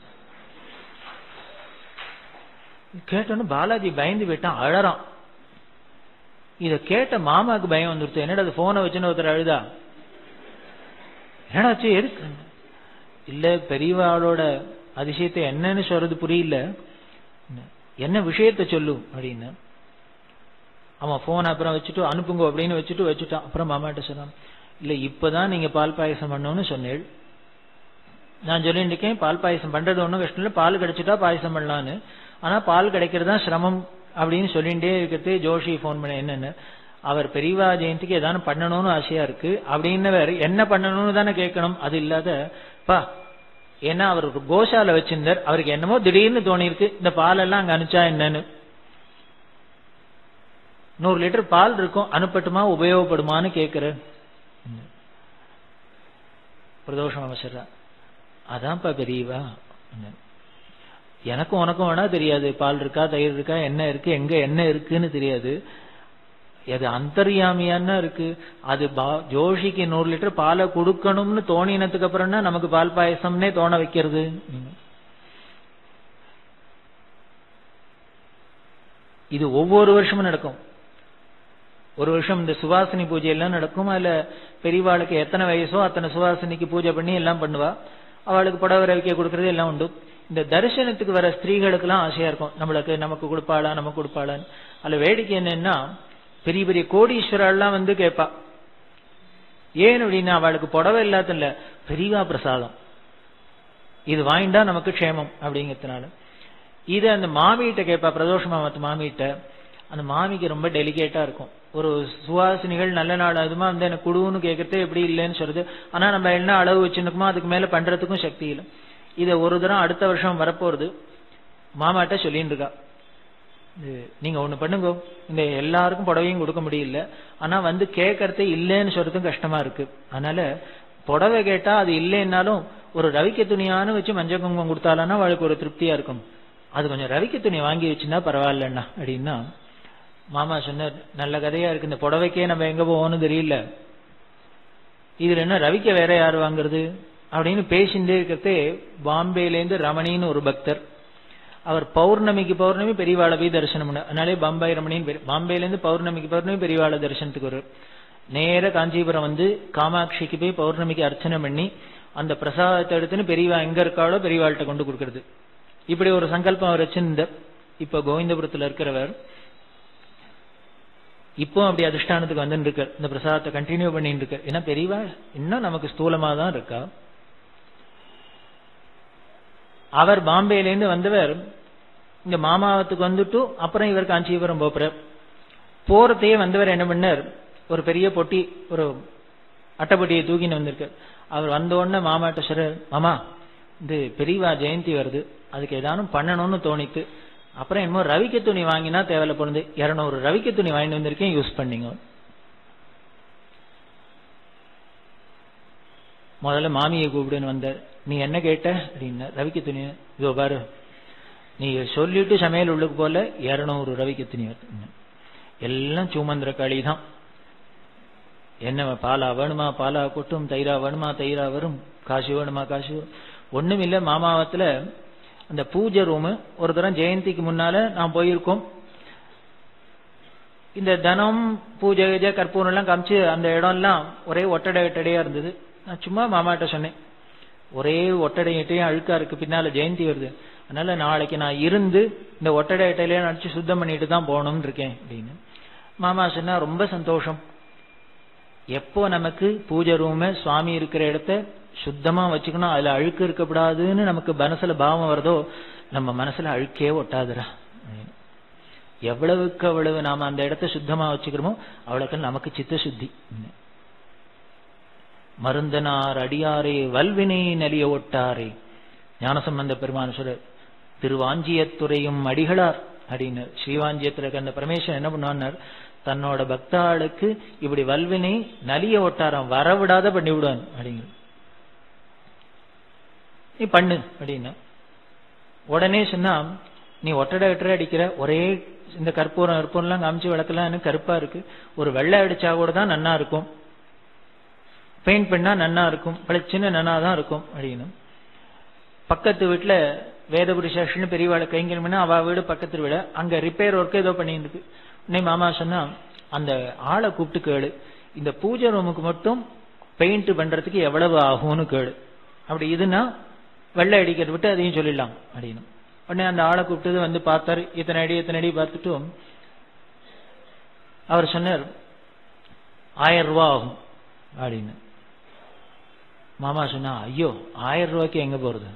S1: கேட்டோன்னு பாலாஜி பயந்து போயிட்டான் அழறான் இத கேட்ட மாமாக்கு பயம் வந்துருச்சு என்னடா அது போனை வச்சுன்னு ஒருத்தர் அழுதா என்னடாச்சு எதுக்கு இல்ல பெரியவாளோட அதிசயத்தை என்னன்னு சொல்றது புரியல என்ன விஷயத்த சொல்லு அப்படின்னு அவன் போன் அப்புறம் வச்சுட்டு அனுப்புங்க அப்படின்னு வச்சுட்டு வச்சுட்டான் அப்புறம் மாமாட்ட சொன்னான் இல்ல இப்பதான் நீங்க பால் பாயசம் பண்ணணும்னு சொன்னேள் நான் சொல்லிட்டு இருக்கேன் பால் பாயசம் பண்றது ஒன்றும் கஷ்டம் இல்லை பால் கிடைச்சிட்டா பாயசம் பண்ணலான்னு ஆனா பால் கிடைக்கிறது தான் சிரமம் அப்படின்னு சொல்லிட்டே இருக்கிறது ஜோஷி போன் பண்ண என்னன்னு அவர் பெரியவா ஜெயந்திக்கு ஏதாவது பண்ணணும்னு ஆசையா இருக்கு அப்படின்னு வேற என்ன பண்ணணும்னு தானே கேட்கணும் அது இல்லாத பா ஏன்னா அவர் ஒரு கோஷால வச்சிருந்தார் அவருக்கு என்னமோ திடீர்னு தோணிருக்கு இந்த பால் எல்லாம் அங்க அனுப்பிச்சா என்னன்னு நூறு லிட்டர் பால் இருக்கும் அனுப்பட்டுமா உபயோகப்படுமான்னு கேட்கிறார் பிரதோஷம் அமைச்சரா அதான்ப்பா பெரியவா எனக்கும் உனக்கும் வேணா தெரியாது பால் இருக்கா தயிர் இருக்கா என்ன இருக்கு எங்க என்ன இருக்குன்னு தெரியாது அது அந்தர்யாமியான்னா இருக்கு அது ஜோஷிக்கு நூறு லிட்டர் பாலை கொடுக்கணும்னு தோணினதுக்கு அப்புறம்னா நமக்கு பால் பாயசம்னே தோண வைக்கிறது இது ஒவ்வொரு வருஷமும் நடக்கும் ஒரு வருஷம் இந்த சுவாசினி பூஜை எல்லாம் நடக்கும் அதுல பெரியவாளுக்கு எத்தனை வயசோ அத்தனை சுவாசினிக்கு பூஜை பண்ணி எல்லாம் பண்ணுவா அவளுக்கு புடவை ரவிக்க கொடுக்கறது எல்லாம் உண்டு இந்த தரிசனத்துக்கு வர ஸ்திரீகளுக்கு எல்லாம் ஆசையா இருக்கும் நம்மளுக்கு நமக்கு கொடுப்பாளா நமக்கு கொடுப்பாளான்னு அதுல வேடிக்கை என்னன்னா பெரிய பெரிய கோடீஸ்வரெல்லாம் வந்து கேட்பா ஏன் அப்படின்னா அவளுக்கு புடவை இல்லாத இல்ல பெரியவா பிரசாதம் இது வாங்கிட்டா நமக்கு க்ஷேமம் அப்படிங்கிறதுனால இது அந்த மாமிகிட்ட கேட்பா பிரதோஷ மாமத்து மாமிகிட்ட அந்த மாமிக்கு ரொம்ப டெலிகேட்டா இருக்கும் ஒரு சுவாசினிகள் நல்ல நாள் அதுமா வந்து எனக்கு குடுன்னு கேட்கறது எப்படி இல்லைன்னு சொல்றது ஆனா நம்ம என்ன அளவு வச்சுருக்கோமோ அதுக்கு மேல பண்றதுக்கும் சக்தி இல்லை இதை ஒரு தரம் அடுத்த வருஷம் வரப்போறது மாமாட்ட சொல்லிட்டு இருக்கா நீங்க ஒண்ணு பண்ணுங்க இந்த எல்லாருக்கும் புடவையும் கொடுக்க முடியல ஆனா வந்து கேட்கறதே இல்லைன்னு சொல்றதும் கஷ்டமா இருக்கு அதனால புடவை கேட்டா அது இல்லைன்னாலும் ஒரு ரவிக்க துணியானு வச்சு மஞ்சள் குங்குமம் கொடுத்தாலன்னா அவளுக்கு ஒரு திருப்தியா இருக்கும் அது கொஞ்சம் ரவிக்க துணி வாங்கி வச்சுன்னா பரவாயில்லண்ணா அப்படின்னா மாமா சொன்னார் நல்ல கதையா இருக்கு இந்த புடவைக்கே நம்ம எங்க போவோம்னு தெரியல இதுல என்ன ரவிக்க வேற யார் வாங்குறது அப்படின்னு பேசிட்டே இருக்கிறதே பாம்பேலேருந்து ரமணின்னு ஒரு பக்தர் அவர் பௌர்ணமிக்கு பௌர்ணமி பெரியவாளை போய் தரிசனம் பண்ண அதனாலே பாம்பாய் ரமணின்னு பேர் பாம்பேலேருந்து பௌர்ணமிக்கு பௌர்ணமி பெரியவாளை தரிசனத்துக்கு வரும் நேர காஞ்சிபுரம் வந்து காமாட்சிக்கு போய் பௌர்ணமிக்கு அர்ச்சனை பண்ணி அந்த பிரசாதத்தை எடுத்துன்னு பெரியவா எங்க இருக்காளோ பெரியவாள்கிட்ட கொண்டு கொடுக்கறது இப்படி ஒரு சங்கல்பம் அவர் வச்சிருந்த இப்ப கோவிந்தபுரத்துல இருக்கிறவர் இப்போ அப்படி அதிஷ்டானத்துக்கு வந்துட்டு இருக்கார் இந்த பிரசாதத்தை கண்டினியூ பண்ணிட்டு இருக்கார் ஏன்னா பெரியவா இன்னும் நமக்கு ஸ்தூலமா தான் இருக்கா அவர் பாம்பேலேருந்து வந்தவர் இங்க மாமாவத்துக்கு வந்துட்டு அப்புறம் இவர் காஞ்சிபுரம் போறார் போறதையே வந்தவர் என்ன பண்ணார் ஒரு பெரிய பொட்டி ஒரு அட்டைப்பொட்டியை தூக்கின்னு வந்திருக்கார் அவர் வந்த உடனே மாமாட்ட சொல்றார் மாமா இது பெரியவா ஜெயந்தி வருது அதுக்கு ஏதானும் பண்ணணும்னு தோணித்து அப்புறம் என்னமோ ரவிக்க துணி வாங்கினா தேவையில்ல போனது இருநூறு ரவிக்க துணி வாங்கிட்டு வந்திருக்கேன் யூஸ் பண்ணீங்க முதல்ல மாமியை கூப்பிடுன்னு வந்தார் நீ என்ன கேட்ட அப்படின்னா ரவிக்க துணி இதோ பாரு நீ சொல்லிட்டு சமையல் உள்ளுக்கு போல இருநூறு ரவிக்க துணி வருது எல்லாம் சூமந்திர களி தான் என்ன பாலா வேணுமா பாலா கொட்டும் தயிரா வேணுமா தயிரா வரும் காசு வேணுமா காசு ஒண்ணும் இல்ல மாமாவத்துல அந்த பூஜை ரூமு ஒரு தரம் ஜெயந்திக்கு முன்னால நான் போயிருக்கோம் இந்த தனம் பூஜை கீஜை கற்பூரம் எல்லாம் காமிச்சு அந்த இடம் எல்லாம் ஒரே ஒட்டடை ஒட்டடையா இருந்தது நான் சும்மா மாமாட்ட சொன்னேன் ஒரே ஒட்டடை இட்டையும் அழுக்கா இருக்கு பின்னால ஜெயந்தி வருது அதனால நாளைக்கு நான் இருந்து இந்த ஒட்டடை இட்டையிலே நடிச்சு சுத்தம் பண்ணிட்டு தான் போகணும்னு இருக்கேன் அப்படின்னு மாமா சொன்னா ரொம்ப சந்தோஷம் எப்போ நமக்கு பூஜை ரூம சுவாமி இருக்கிற இடத்த சுத்தமா வச்சுக்கணும் அதுல அழுக்கு இருக்கக்கூடாதுன்னு நமக்கு மனசுல பாவம் வருதோ நம்ம மனசுல அழுக்கே ஒட்டாதுரா எவ்வளவுக்கு அவ்வளவு நாம அந்த இடத்த சுத்தமா வச்சுக்கிறோமோ அவ்வளவுக்கு நமக்கு சித்த சுத்தி மருந்தனார் அடியாரே வல்வினை நலிய ஒட்டாரே ஞானசம்பந்த பெருமான் சொல்ற திருவாஞ்சியத்துறையும் அடிகளார் அப்படின்னு ஸ்ரீவாஞ்சியத்துல இருக்க அந்த பரமேஸ்வரன் என்ன பண்ணுவார் தன்னோட பக்தாளுக்கு இப்படி வல்வினை நலிய ஒட்டாரம் வரவிடாத பண்ணி விடுவான் அப்படிங்கிற நீ பண்ணு அப்படின்னா உடனே சொன்னா நீ ஒட்டடை ஒட்டடை அடிக்கிற ஒரே இந்த கற்பூரம் கற்பூரம்லாம் காமிச்சு விளக்கெல்லாம் கருப்பா இருக்கு ஒரு வெள்ளை அடிச்சா கூட தான் நன்னா இருக்கும் பெயிண்ட் பண்ணா நன்னா இருக்கும் பளிச்சுன்னு நன்னா தான் இருக்கும் அப்படின்னு பக்கத்து வீட்டுல வேதபுரிசாஷ்னு பெரியவாளை கைங்கரியம்னா அவ வீடு பக்கத்து வீடு அங்க ரிப்பேர் ஒர்க் ஏதோ பண்ணிட்டு இருக்கு உடனே மாமா சொன்னா அந்த ஆளை கூப்பிட்டு கேளு இந்த பூஜை ரூமுக்கு மட்டும் பெயிண்ட் பண்றதுக்கு எவ்வளவு ஆகும்னு கேளு அப்படி இதுனா வெள்ளை அடிக்கிறத விட்டு அதையும் சொல்லிடலாம் அப்படின்னு உடனே அந்த ஆளை கூப்பிட்டது வந்து பார்த்தாரு இத்தனை அடி இத்தனை அடி பார்த்துட்டும் அவர் சொன்னார் ஆயிரம் ரூபா ஆகும் அப்படின்னு மாமா சொன்னா ஐயோ ஆயிரம் ரூபாய்க்கு எங்க போறது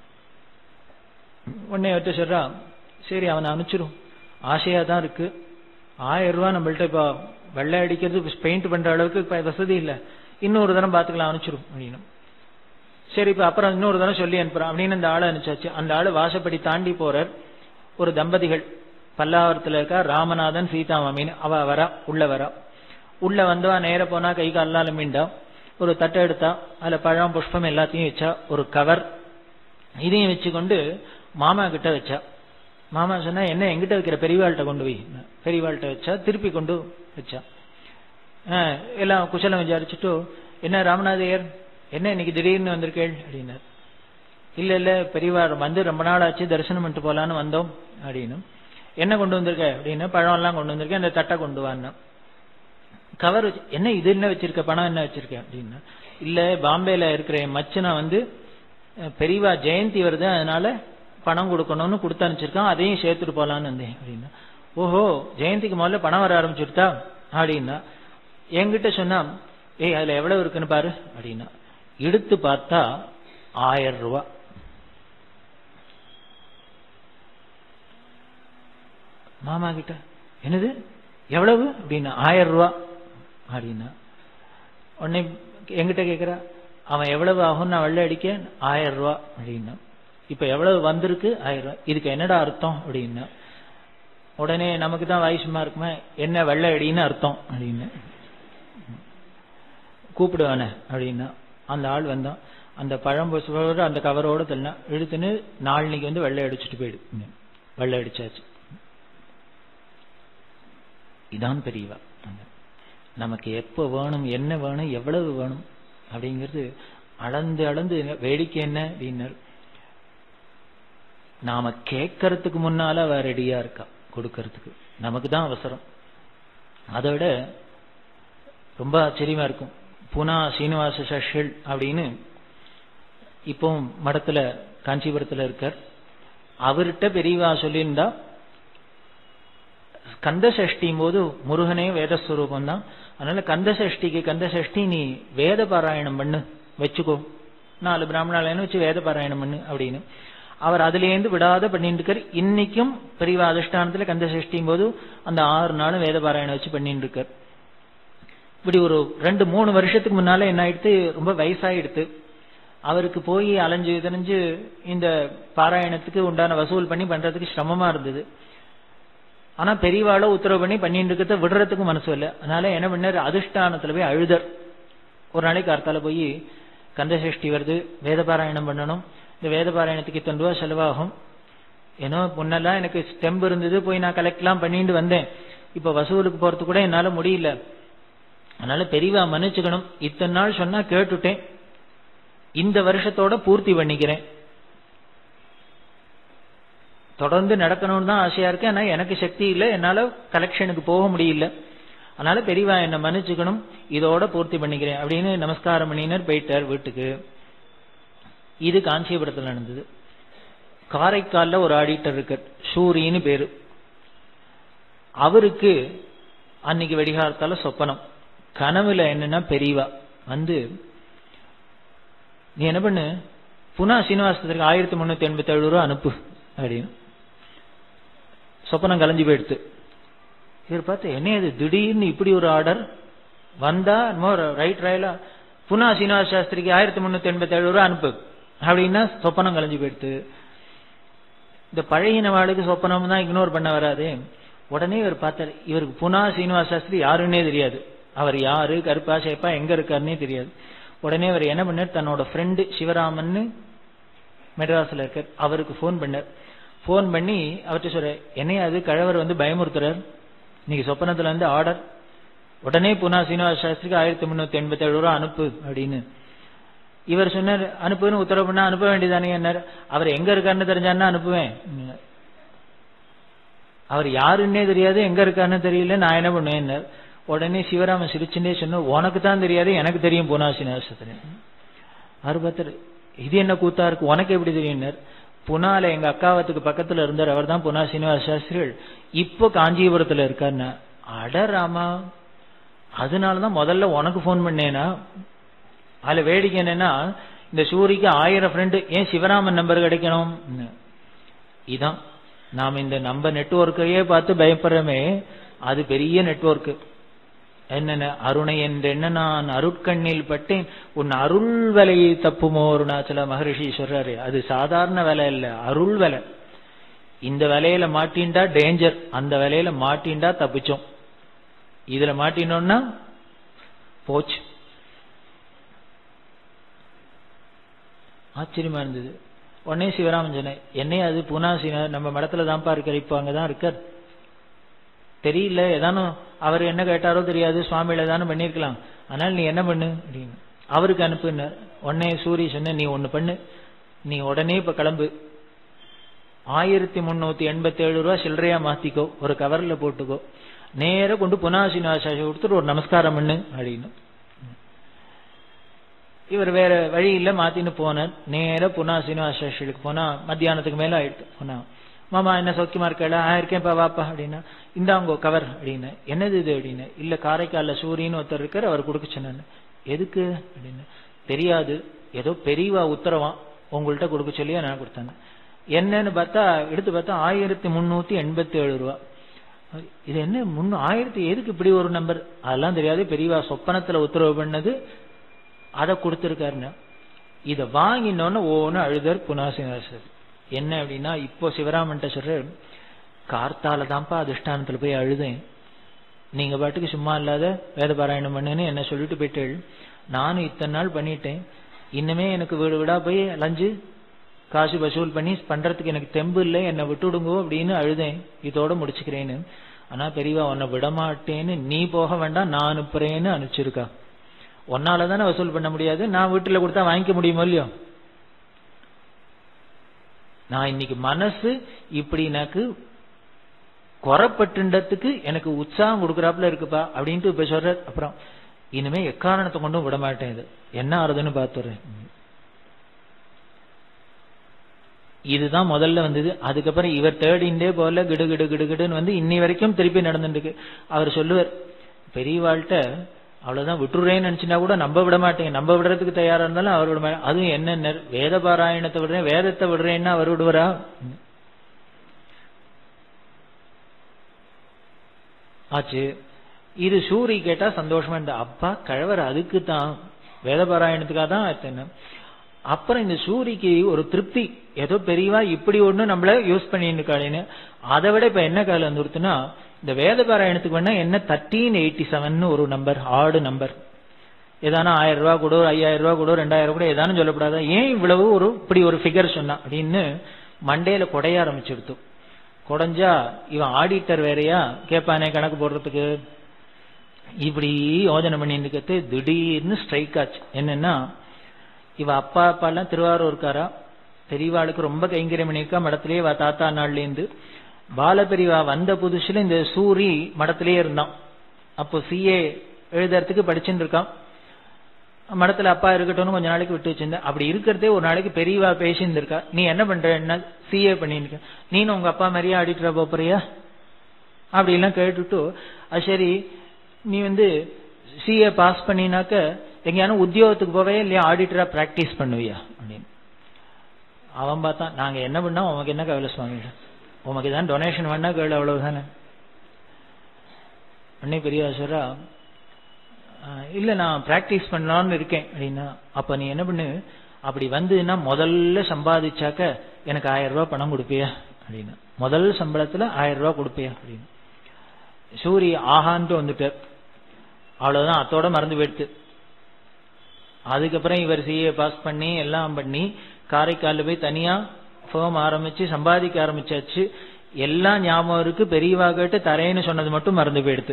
S1: உடனே விட்டு சொல்றா சரி அவனை அனுப்பிச்சிரும் ஆசையா தான் இருக்கு ஆயிரம் ரூபாய் நம்மள்ட்ட இப்ப வெள்ளை அடிக்கிறது பெயிண்ட் பண்ற அளவுக்கு இப்ப வசதி இல்ல இன்னொரு தரம் பாத்துக்கலாம் அனுப்பிச்சிரும் அப்படின்னு சரி இப்ப அப்புறம் இன்னொரு தரம் சொல்லி அனுப்புறான் அப்படின்னு அந்த ஆளை அனுப்பிச்சாச்சு அந்த ஆளு வாசப்படி தாண்டி போறார் ஒரு தம்பதிகள் பல்லாவரத்துல இருக்கா ராமநாதன் சீதாமாமின்னு அவ வரா உள்ள வரா உள்ள வந்தவா நேர போனா கை காலால மீண்டா ஒரு தட்டை எடுத்தா அதுல பழம் புஷ்பம் எல்லாத்தையும் வச்சா ஒரு கவர் இதையும் வச்சுக்கொண்டு மாமா கிட்ட வச்சா மாமா சொன்னா என்ன எங்கிட்ட வைக்கிற பெரியவாள்கிட்ட கொண்டு போய் பெரியவாள்கிட்ட வச்சா திருப்பி கொண்டு வச்சா எல்லாம் குசலம் விசாரிச்சுட்டு என்ன ராமநாதையர் என்ன இன்னைக்கு திடீர்னு வந்திருக்கேள் அப்படின்னார் இல்ல இல்ல பெரியவா வந்து ரொம்ப நாள் ஆச்சு தரிசனம் பண்ணிட்டு போலான்னு வந்தோம் அப்படின்னு என்ன கொண்டு வந்திருக்க அப்படின்னு பழம் எல்லாம் கொண்டு வந்திருக்கேன் அந்த தட்டை கொண்டு வான்னா கவர் வச்சு என்ன இது என்ன வச்சிருக்க பணம் என்ன வச்சிருக்க அப்படின்னா இல்ல பாம்பேல இருக்கிற என் மச்சனா வந்து பெரியவா ஜெயந்தி வருது அதனால பணம் கொடுக்கணும்னு கொடுத்து அனுப்பிச்சிருக்கான் அதையும் சேர்த்துட்டு போலான்னு வந்தேன் அப்படின்னா ஓஹோ ஜெயந்திக்கு முதல்ல பணம் வர ஆரம்பிச்சுட்டா அப்படின்னா என்கிட்ட சொன்னா ஏய் அதுல எவ்வளவு இருக்குன்னு பாரு அப்படின்னா எடுத்து பார்த்தா ஆயிரம் ரூபா மாமா கிட்ட என்னது எவ்வளவு அப்படின்னா ஆயிரம் ரூபா அப்படின்னா உடனே எங்கிட்ட கேக்குறா அவன் எவ்வளவு ஆகும் நான் வெள்ளை அடிக்க ஆயிரம் ரூபா அப்படின்னா இப்ப எவ்வளவு வந்திருக்கு ஆயிரம் ரூபாய் இதுக்கு என்னடா அர்த்தம் அப்படின்னா உடனே நமக்கு தான் வயசுமா இருக்குமே என்ன வெள்ளை அடின்னு அர்த்தம் அப்படின்னு கூப்பிடுவானே அப்படின்னா அந்த ஆள் வந்தான் அந்த பழம் புஷ்போட அந்த கவரோட தள்ளா இழுத்துன்னு நாளைக்கு வந்து வெள்ளை அடிச்சுட்டு போயிடு வெள்ளை அடிச்சாச்சு இதான் பெரியவா நமக்கு எப்ப வேணும் என்ன வேணும் எவ்வளவு வேணும் அப்படிங்கிறது அளந்து அளந்து வேடிக்கை என்ன அப்படின்னாரு நாம கேட்கறதுக்கு முன்னால அவ ரெடியா இருக்கா கொடுக்கறதுக்கு நமக்கு தான் அவசரம் அதை விட ரொம்ப ஆச்சரியமா இருக்கும் புனா சீனிவாச சஷல் அப்படின்னு இப்போ மடத்துல காஞ்சிபுரத்துல இருக்கார் அவர்கிட்ட பெரியவா சொல்லியிருந்தா கந்த சஷ்டியும் போது முருகனே வேதஸ்வரூபம் தான் அதனால கந்த சஷ்டிக்கு கந்த சஷ்டி நீ வேத பாராயணம் பண்ணு வச்சுக்கோ நாலு பிராமணாலயன்னு வச்சு வேத பாராயணம் பண்ணு அப்படின்னு அவர் அதுலேருந்து விடாத பண்ணிட்டு இருக்கார் இன்னைக்கும் பெரிய அதிஷ்டானத்துல கந்த சஷ்டியும் போது அந்த ஆறு நாளும் வேத பாராயணம் வச்சு பண்ணிட்டு இருக்கார் இப்படி ஒரு ரெண்டு மூணு வருஷத்துக்கு முன்னால என்ன ஆயிடுத்து ரொம்ப வயசாயிடுத்து அவருக்கு போய் அலைஞ்சு தெரிஞ்சு இந்த பாராயணத்துக்கு உண்டான வசூல் பண்ணி பண்றதுக்கு சிரமமா இருந்தது ஆனா பெரியவாள உத்தரவு பண்ணி பண்ணிட்டு இருக்கிறத விடுறதுக்கு மனசு இல்லை அதனால என்ன பண்ணாரு அதிஷ்டானத்துல போய் அழுதர் ஒரு நாளைக்கு அர்த்தால போய் கந்தசஷ்டி வருது வேத பாராயணம் பண்ணணும் இந்த வேத பாராயணத்துக்கு இத்தனை ரூபா செலவாகும் ஏன்னோ முன்னெல்லாம் எனக்கு ஸ்டெம்பு இருந்தது போய் நான் கலெக்ட்லாம் பண்ணிட்டு வந்தேன் இப்ப வசூலுக்கு போறது கூட என்னால முடியல அதனால பெரியவா மன்னிச்சுக்கணும் இத்தனை நாள் சொன்னா கேட்டுட்டேன் இந்த வருஷத்தோட பூர்த்தி பண்ணிக்கிறேன் தொடர்ந்து நடக்கணும்னு தான் ஆசையா இருக்கு ஆனா எனக்கு சக்தி இல்லை என்னால கலெக்ஷனுக்கு போக முடியல அதனால பெரியவா என்ன மன்னிச்சுக்கணும் இதோட பூர்த்தி பண்ணிக்கிறேன் அப்படின்னு நமஸ்காரம் பண்ணினர் போயிட்டார் வீட்டுக்கு இது காஞ்சிபுரத்தில் நடந்தது காரைக்கால்ல ஒரு ஆடிட்டர் இருக்கார் சூரின்னு பேரு அவருக்கு அன்னைக்கு வெடிகாலத்தால சொப்பனம் கனவுல என்னன்னா பெரியவா வந்து நீ என்ன பண்ணு புனா சீனிவாசத்துக்கு ஆயிரத்தி முன்னூத்தி எண்பத்தி ஏழு ரூபா அனுப்பு அப்படின்னு சொப்பனம் கலைஞ்சு போயிடுத்து இவர் பார்த்து என்ன இது திடீர்னு இப்படி ஒரு ஆர்டர் வந்தா ரைட் ராயலா புனா சீனிவாச சாஸ்திரிக்கு ஆயிரத்தி முன்னூத்தி எண்பத்தி ஏழு ரூபா அனுப்பு அப்படின்னா சொப்பனம் கலைஞ்சு போயிடுத்து இந்த பழகின வாளுக்கு சொப்பனம் தான் இக்னோர் பண்ண வராது உடனே இவர் பார்த்தார் இவருக்கு புனா சீனிவாச சாஸ்திரி யாருன்னே தெரியாது அவர் யாரு கருப்பா சேப்பா எங்க இருக்காருன்னே தெரியாது உடனே அவர் என்ன பண்ணார் தன்னோட ஃப்ரெண்டு சிவராமன் மெட்ராஸ்ல இருக்கார் அவருக்கு ஃபோன் பண்ணார் ஃபோன் பண்ணி அவர்கிட்ட சொல்ற என்னைய அது கழவர் வந்து பயமுறுத்துறார் இன்னைக்கு சொப்பனத்துல வந்து ஆர்டர் உடனே புனா சீனிவாச சாஸ்திரிக்கு ஆயிரத்தி முன்னூத்தி எண்பத்தி ஏழு ரூபா அனுப்பு அப்படின்னு இவர் சொன்னார் அனுப்புன்னு உத்தரவு பண்ணா அனுப்ப வேண்டியதானே என்னார் அவர் எங்க இருக்காருன்னு தெரிஞ்சான்னா அனுப்புவேன் அவர் யாருன்னே தெரியாது எங்க இருக்காருன்னு தெரியல நான் என்ன பண்ணுவேன் உடனே சிவராம சிரிச்சுட்டே சொன்ன உனக்கு தான் தெரியாது எனக்கு தெரியும் புனாசினாசத்துல அவர் பார்த்தாரு இது என்ன கூத்தா இருக்கு உனக்கு எப்படி தெரியும் புனால எங்க அக்காவத்துக்கு பக்கத்துல இருந்தார் அவர் தான் புனா சீனிவாச சாஸ்திரிகள் இப்போ காஞ்சிபுரத்துல இருக்காருன்னா அட ராமா அதனாலதான் முதல்ல உனக்கு போன் பண்ணேனா அதுல வேடிக்கை என்னன்னா இந்த சூரிக்கு ஆயிரம் ஃப்ரெண்டு ஏன் சிவராமன் நம்பர் கிடைக்கணும் இதான் நாம் இந்த நம்ம நெட்ஒர்க்கையே பார்த்து பயப்படுறோமே அது பெரிய நெட்ஒர்க் என்னென்ன அருணை என்றென்ன நான் அருட்கண்ணில் பட்டேன் உன் அருள் விலையை தப்புமோ அருணாச்சல மகரிஷி சொல்றாரு அது சாதாரண விலை இல்ல அருள் விலை இந்த விலையில மாட்டின்டா டேஞ்சர் அந்த விலையில மாட்டின்டா தப்பிச்சோம் இதுல மாட்டினோம்னா போச்சு ஆச்சரியமா இருந்தது உடனே சிவராமன் சொன்னேன் என்னைய அது புனாசின நம்ம மடத்துல தான்ப்பா இருக்கார் இப்போ அங்கதான் இருக்கார் தெரியல ஏதானும் அவர் என்ன கேட்டாரோ தெரியாது சுவாமியில தானே பண்ணிருக்கலாம் அதனால நீ என்ன பண்ணு அப்படின்னு அவருக்கு அனுப்புனார் உடனே சூரி சொன்ன நீ ஒண்ணு பண்ணு நீ உடனே இப்ப கிளம்பு ஆயிரத்தி முன்னூத்தி எண்பத்தி ஏழு ரூபா சில்லறையா மாத்திக்கோ ஒரு கவர்ல போட்டுக்கோ நேர கொண்டு புனாசினாசாசி கொடுத்துட்டு ஒரு நமஸ்காரம் பண்ணு அப்படின்னு இவர் வேற வழி இல்ல மாத்தின்னு போனார் நேர புனா சீனிவாசாஸ்திரிக்கு போனா மத்தியானத்துக்கு மேல ஆயிடுத்து போனா மாமா என்ன சௌக்கியமா இருக்கா இருக்கேன் பா வாப்பா அப்படின்னா இந்தாங்கோ கவர் அப்படின்னு என்னது இது அப்படின்னு இல்ல காரைக்கால்ல சூரியன்னு ஒருத்தர் இருக்கார் அவர் கொடுக்க சொன்னாரு எதுக்கு அப்படின்னு தெரியாது ஏதோ பெரியவா உத்தரவான் உங்கள்கிட்ட கொடுக்க சொல்லியா நான் கொடுத்தேன் என்னன்னு பார்த்தா எடுத்து பார்த்தா ஆயிரத்தி முன்னூத்தி எண்பத்தி ஏழு ரூபா இது என்ன முன்னு ஆயிரத்தி எதுக்கு இப்படி ஒரு நம்பர் அதெல்லாம் தெரியாது பெரியவா சொப்பனத்துல உத்தரவு பண்ணது அதை கொடுத்திருக்காருன்னு இத வாங்கினோன்னு ஒவ்வொன்னு அழுதர் புனாசினாசர் என்ன அப்படின்னா இப்போ சிவராமன்ட்ட சொல்ற கார்த்தால தான்ப்பா அதிஷ்டானத்துல போய் அழுதேன் நீங்க பாட்டுக்கு சும்மா இல்லாத வேத பாராயணம் பண்ணுன்னு என்ன சொல்லிட்டு போயிட்டு நானும் இத்தனை நாள் பண்ணிட்டேன் இன்னுமே எனக்கு வீடு வீடா போய் அலைஞ்சு காசு வசூல் பண்ணி பண்றதுக்கு எனக்கு தெம்பு இல்லை என்னை விட்டுடுங்கோ அப்படின்னு அழுதேன் இதோட முடிச்சுக்கிறேன்னு ஆனா பெரியவா உன்னை விடமாட்டேன்னு நீ போக வேண்டாம் நான் அனுப்புறேன்னு அனுப்பிச்சிருக்கா உன்னால தானே வசூல் பண்ண முடியாது நான் வீட்டுல கொடுத்தா வாங்கிக்க முடியுமோ இல்லையோ நான் இன்னைக்கு மனசு இப்படி எனக்கு குறப்பட்டுண்டத்துக்கு எனக்கு உற்சாகம் கொடுக்குறாப்புல இருக்குப்பா அப்படின்ட்டு இப்ப சொல்ற அப்புறம் இனிமே எக்காரணத்தை கொண்டும் விட மாட்டேன் இது என்ன ஆறுதுன்னு பார்த்துறேன் இதுதான் முதல்ல வந்தது அதுக்கப்புறம் இவர் தேர்ட் இண்டே போல கிடு கிடு கிடு கிடுன்னு வந்து இன்னி வரைக்கும் திருப்பி நடந்துட்டு இருக்கு அவர் சொல்லுவார் பெரியவாள்கிட்ட அவ்வளவுதான் விட்டுறேன்னு நினைச்சுனா கூட நம்ப விட மாட்டேங்க நம்ப விடுறதுக்கு தயாரா இருந்தாலும் அவர் விட மாட்டேன் அதுவும் என்ன வேத பாராயணத்தை விடுறேன் வேதத்தை விடுறேன்னா அவர் விடுவாரா ஆச்சு இது சூரி கேட்டா சந்தோஷமா இருந்த அப்பா கழவர் அதுக்கு தான் வேத பாராயணத்துக்காக தான் எத்தனை அப்புறம் இந்த சூரிக்கு ஒரு திருப்தி ஏதோ பெரியவா இப்படி ஒண்ணு நம்மள யூஸ் பண்ணிட்டு இருக்காளேன்னு அதை விட இப்ப என்ன காலம் வந்துருத்துன்னா இந்த வேத பாராயணத்துக்கு வேணா என்ன தர்டீன் எயிட்டி செவன் ஒரு நம்பர் ஆடு நம்பர் ஏதானா ஆயிரம் ரூபாய் கூட ஐயாயிரம் ரூபாய் கூட ரெண்டாயிரம் கூட ஏதானும் சொல்லப்படாதா ஏன் இவ்வளவு ஒரு இப்படி ஒரு ஃபிகர் சொன்னா அப்படின்னு மண்டையில குடைய ஆரம்பிச்சிடுத்து குடைஞ்சா இவன் ஆடிட்டர் வேறையா கேட்பானே கணக்கு போடுறதுக்கு இப்படி யோஜனை பண்ணிட்டு திடீர்னு ஸ்ட்ரைக் ஆச்சு என்னன்னா இவ அப்பா அப்பா எல்லாம் திருவாரூர் இருக்காரா பெரியவாளுக்கு ரொம்ப கைங்கரியம் பண்ணியிருக்கா மடத்திலேயே வா தாத்தா நாள்லேருந்து பாலபெரிவா வந்த புதுசுல இந்த சூரி மடத்திலேயே இருந்தான் அப்போ சிஏ எழுதுறதுக்கு படிச்சுட்டு இருக்கான் மடத்துல அப்பா இருக்கட்டும்னு கொஞ்ச நாளைக்கு விட்டு வச்சிருந்தேன் அப்படி இருக்கிறதே ஒரு நாளைக்கு பெரியவா பேசிட்டு இருக்கா நீ என்ன பண்ற என்ன சிஏ பண்ணிருக்க நீனும் உங்க அப்பா மாதிரியா ஆடிட்டரா போறியா அப்படி எல்லாம் கேட்டுட்டு அது சரி நீ வந்து சிஏ பாஸ் பண்ணினாக்க எங்கேயானும் உத்தியோகத்துக்கு போவே இல்லையா ஆடிட்டரா பிராக்டிஸ் பண்ணுவியா அப்படின்னு அவன் பார்த்தான் நாங்க என்ன பண்ணா உனக்கு என்ன கவலை சுவாமி உனக்கு தான் டொனேஷன் வேணா கேளு அவ்வளவுதானே அன்னை பெரியாசரா இல்ல நான் பிராக்டிஸ் பண்ணலாம்னு இருக்கேன் அப்படின்னா அப்ப நீ என்ன பண்ணு அப்படி வந்துன்னா முதல்ல சம்பாதிச்சாக்க எனக்கு ஆயிரம் ரூபாய் பணம் கொடுப்பியா அப்படின்னா முதல் சம்பளத்துல ஆயிரம் ரூபாய் கொடுப்பியா அப்படின்னு சூரி ஆஹான்ட்டு வந்துட்டார் அவ்வளவுதான் அத்தோட மறந்து போயிடுத்து அதுக்கப்புறம் இவர் சிஏ பாஸ் பண்ணி எல்லாம் பண்ணி காரைக்காலில் போய் தனியா ஃபேம் ஆரம்பிச்சு சம்பாதிக்க ஆரம்பிச்சாச்சு எல்லாம் ஞாபகம் இருக்கு பெரியவா கேட்டு தரேன்னு சொன்னது மட்டும் மறந்து போயிடுது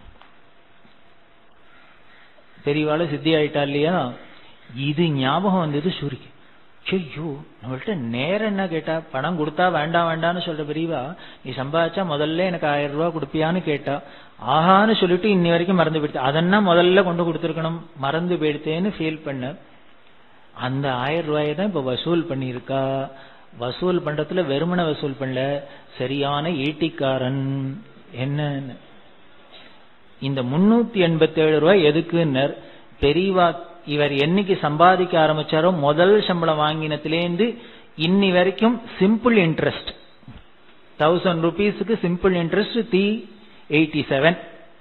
S1: பெரியவாள சித்தி ஆயிட்டா இல்லையா இது ஞாபகம் வந்தது சூரிக்கு ஐயோ நம்மள்ட்ட நேரம் என்ன கேட்டா பணம் கொடுத்தா வேண்டாம் வேண்டாம்னு சொல்ற பெரியவா நீ சம்பாதிச்சா முதல்ல எனக்கு ஆயிரம் ரூபாய் கொடுப்பியான்னு கேட்டா ஆஹான்னு சொல்லிட்டு இன்னி வரைக்கும் மறந்து போயிடுத்து அதன்னா முதல்ல கொண்டு கொடுத்துருக்கணும் மறந்து போயிடுத்தேன்னு ஃபீல் பண்ண அந்த ஆயிரம் ரூபாயை தான் இப்ப வசூல் பண்ணியிருக்கா வசூல் பண்றதுல வெறுமனை வசூல் பண்ணல சரியான ஈட்டிக்காரன் என்ன இந்த முன்னூத்தி எண்பத்தி ஏழு ரூபாய் எதுக்குன்னர் பெரியவா இவர் என்னைக்கு சம்பாதிக்க ஆரம்பிச்சாரோ முதல் சம்பளம் வாங்கினத்திலேருந்து இன்னி வரைக்கும் சிம்பிள் இன்ட்ரெஸ்ட் தௌசண்ட் ருபீஸுக்கு சிம்பிள் இன்ட்ரெஸ்ட் தி எயிட்டி செவன்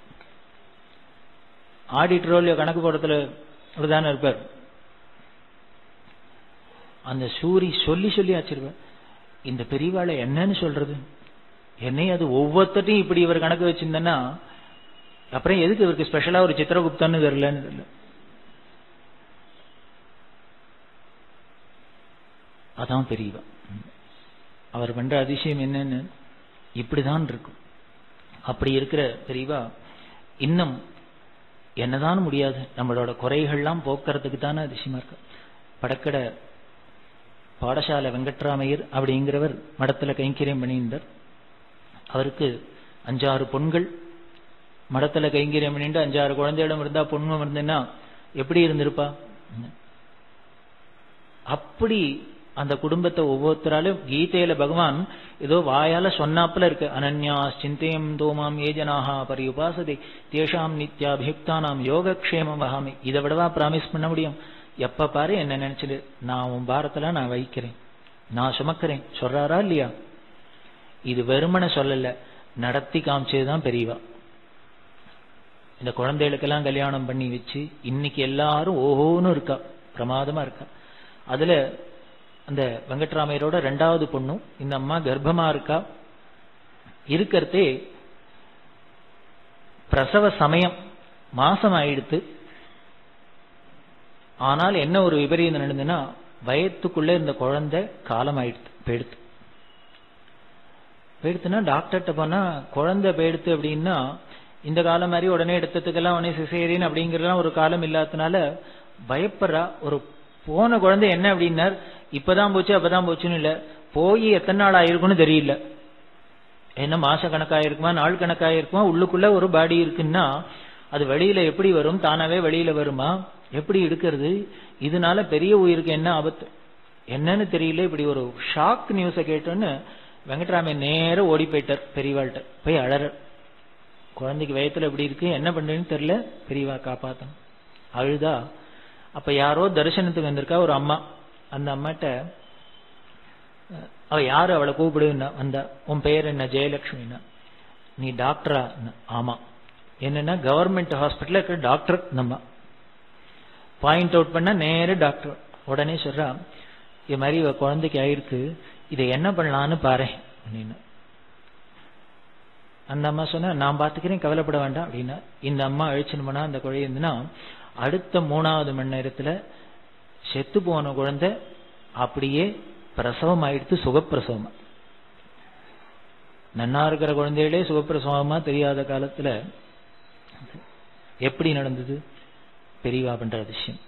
S1: ஆடிட்டரோலியோ கணக்கு போடுறதுல அப்படிதானே இருப்பார் அந்த சூரி சொல்லி சொல்லி ஆச்சிருப்பார் இந்த பெரியவாளை என்னன்னு சொல்றது என்னை அது ஒவ்வொருத்தையும் இப்படி இவர் கணக்கு வச்சிருந்தேன்னா அப்புறம் எதுக்கு இவருக்கு ஸ்பெஷலா ஒரு சித்திரகுப்தன்னு தெரியலன்னு தெரியல அதான் பெரியவா அவர் பண்ற அதிசயம் என்னன்னு இப்படிதான் இருக்கும் அப்படி இருக்கிற பெரியவா இன்னும் என்னதான் முடியாது நம்மளோட குறைகள்லாம் போக்குறதுக்கு தானே அதிசயமா இருக்கு படக்கடை பாடசாலை வெங்கட்ராமையர் அப்படிங்கிறவர் மடத்துல கைங்கரியம் பண்ணியிருந்தார் அவருக்கு அஞ்சாறு பொண்கள் மடத்துல கைங்கரியம் பண்ணிட்டு அஞ்சாறு குழந்தையிடம் இருந்தா பொண்ணும் இருந்தேன்னா எப்படி இருந்திருப்பா அப்படி அந்த குடும்பத்தை ஒவ்வொருத்தராலும் கீதையில பகவான் ஏதோ வாயால சொன்னாப்புல இருக்கு அனன்யா சிந்தேயம் தோமாம் ஏஜனாகா பரியுபாசதை தேஷாம் நித்யாபியுக்தானாம் யோகக்ஷேமம் வகாமி இதை விடவா பிராமிஸ் பண்ண முடியும் எப்ப பாரு என்ன நினைச்சிடு நான் உன் பாரத்துல நான் வைக்கிறேன் நான் சுமக்கிறேன் சொல்றாரா இல்லையா இது வெறுமனை சொல்லல நடத்தி காமிச்சதுதான் பெரியவா இந்த குழந்தைகளுக்கெல்லாம் கல்யாணம் பண்ணி வச்சு இன்னைக்கு எல்லாரும் ஓஹோன்னு இருக்கா பிரமாதமா இருக்கா அதுல அந்த வெங்கட்ராமையரோட ரெண்டாவது பொண்ணும் இந்த அம்மா கர்ப்பமா இருக்கா இருக்கிறதே பிரசவ சமயம் மாசம் ஆயிடுத்து ஆனால் என்ன ஒரு விபரீதம் நடந்ததுன்னா வயத்துக்குள்ள இந்த குழந்தை காலம் ஆயிடுத்து போயிடுத்து போயிடுத்துன்னா டாக்டர்கிட்ட போனா குழந்தை போயிடுத்து அப்படின்னா இந்த காலம் மாதிரி உடனே எடுத்ததுக்கெல்லாம் உடனே சிசேரியன் அப்படிங்கறதுலாம் ஒரு காலம் இல்லாததுனால பயப்படுறா ஒரு போன குழந்தை என்ன அப்படின்னார் இப்பதான் போச்சு அப்பதான் போச்சுன்னு இல்ல போய் எத்தனை நாள் ஆயிருக்குன்னு தெரியல என்ன மாச கணக்காயிருக்குமா நாள் கணக்காயிருக்குமா உள்ளுக்குள்ள ஒரு பாடி இருக்குன்னா அது வெளியில எப்படி வரும் தானாவே வெளியில வருமா எப்படி எடுக்கிறது இதனால பெரிய உயிருக்கு என்ன ஆபத்து என்னன்னு தெரியல இப்படி ஒரு ஷாக் நியூஸை கேட்டோன்னு வெங்கட்ராமன் நேரம் ஓடி போயிட்டார் பெரியவாள்கிட்ட போய் அழற குழந்தைக்கு வயத்துல எப்படி இருக்கு என்ன பண்றேன்னு தெரியல பெரியவா காப்பாத்தணும் அழுதா அப்ப யாரோ தரிசனத்துக்கு வந்திருக்கா ஒரு அம்மா அந்த அம்மாட்ட அவ யாரு அவளை கூப்பிடுன்னா வந்தா உன் பெயர் என்ன ஜெயலட்சுமின்னா நீ டாக்டரா ஆமா என்னன்னா கவர்மெண்ட் ஹாஸ்பிட்டல் இருக்கிற டாக்டர் நம்ம பாயிண்ட் அவுட் பண்ணா நேர டாக்டர் உடனே சொல்றா இது மாதிரி இவ குழந்தைக்கு ஆயிருக்கு இதை என்ன பண்ணலான்னு பாரு அப்படின்னு அந்த அம்மா சொன்னா நான் பாத்துக்கிறேன் கவலைப்பட வேண்டாம் அப்படின்னா இந்த அம்மா அழிச்சுன்னு போனா அந்த குழந்தை இருந்துன்னா அடுத்த மூணாவது மணி நேரத்துல செத்து போன குழந்தை அப்படியே பிரசவம் ஆயிடுத்து சுகப்பிரசவமா நன்னா இருக்கிற குழந்தைகளே சுகப்பிரசவமா தெரியாத காலத்துல எப்படி நடந்தது பெரியவா பண்ற அதிசயம்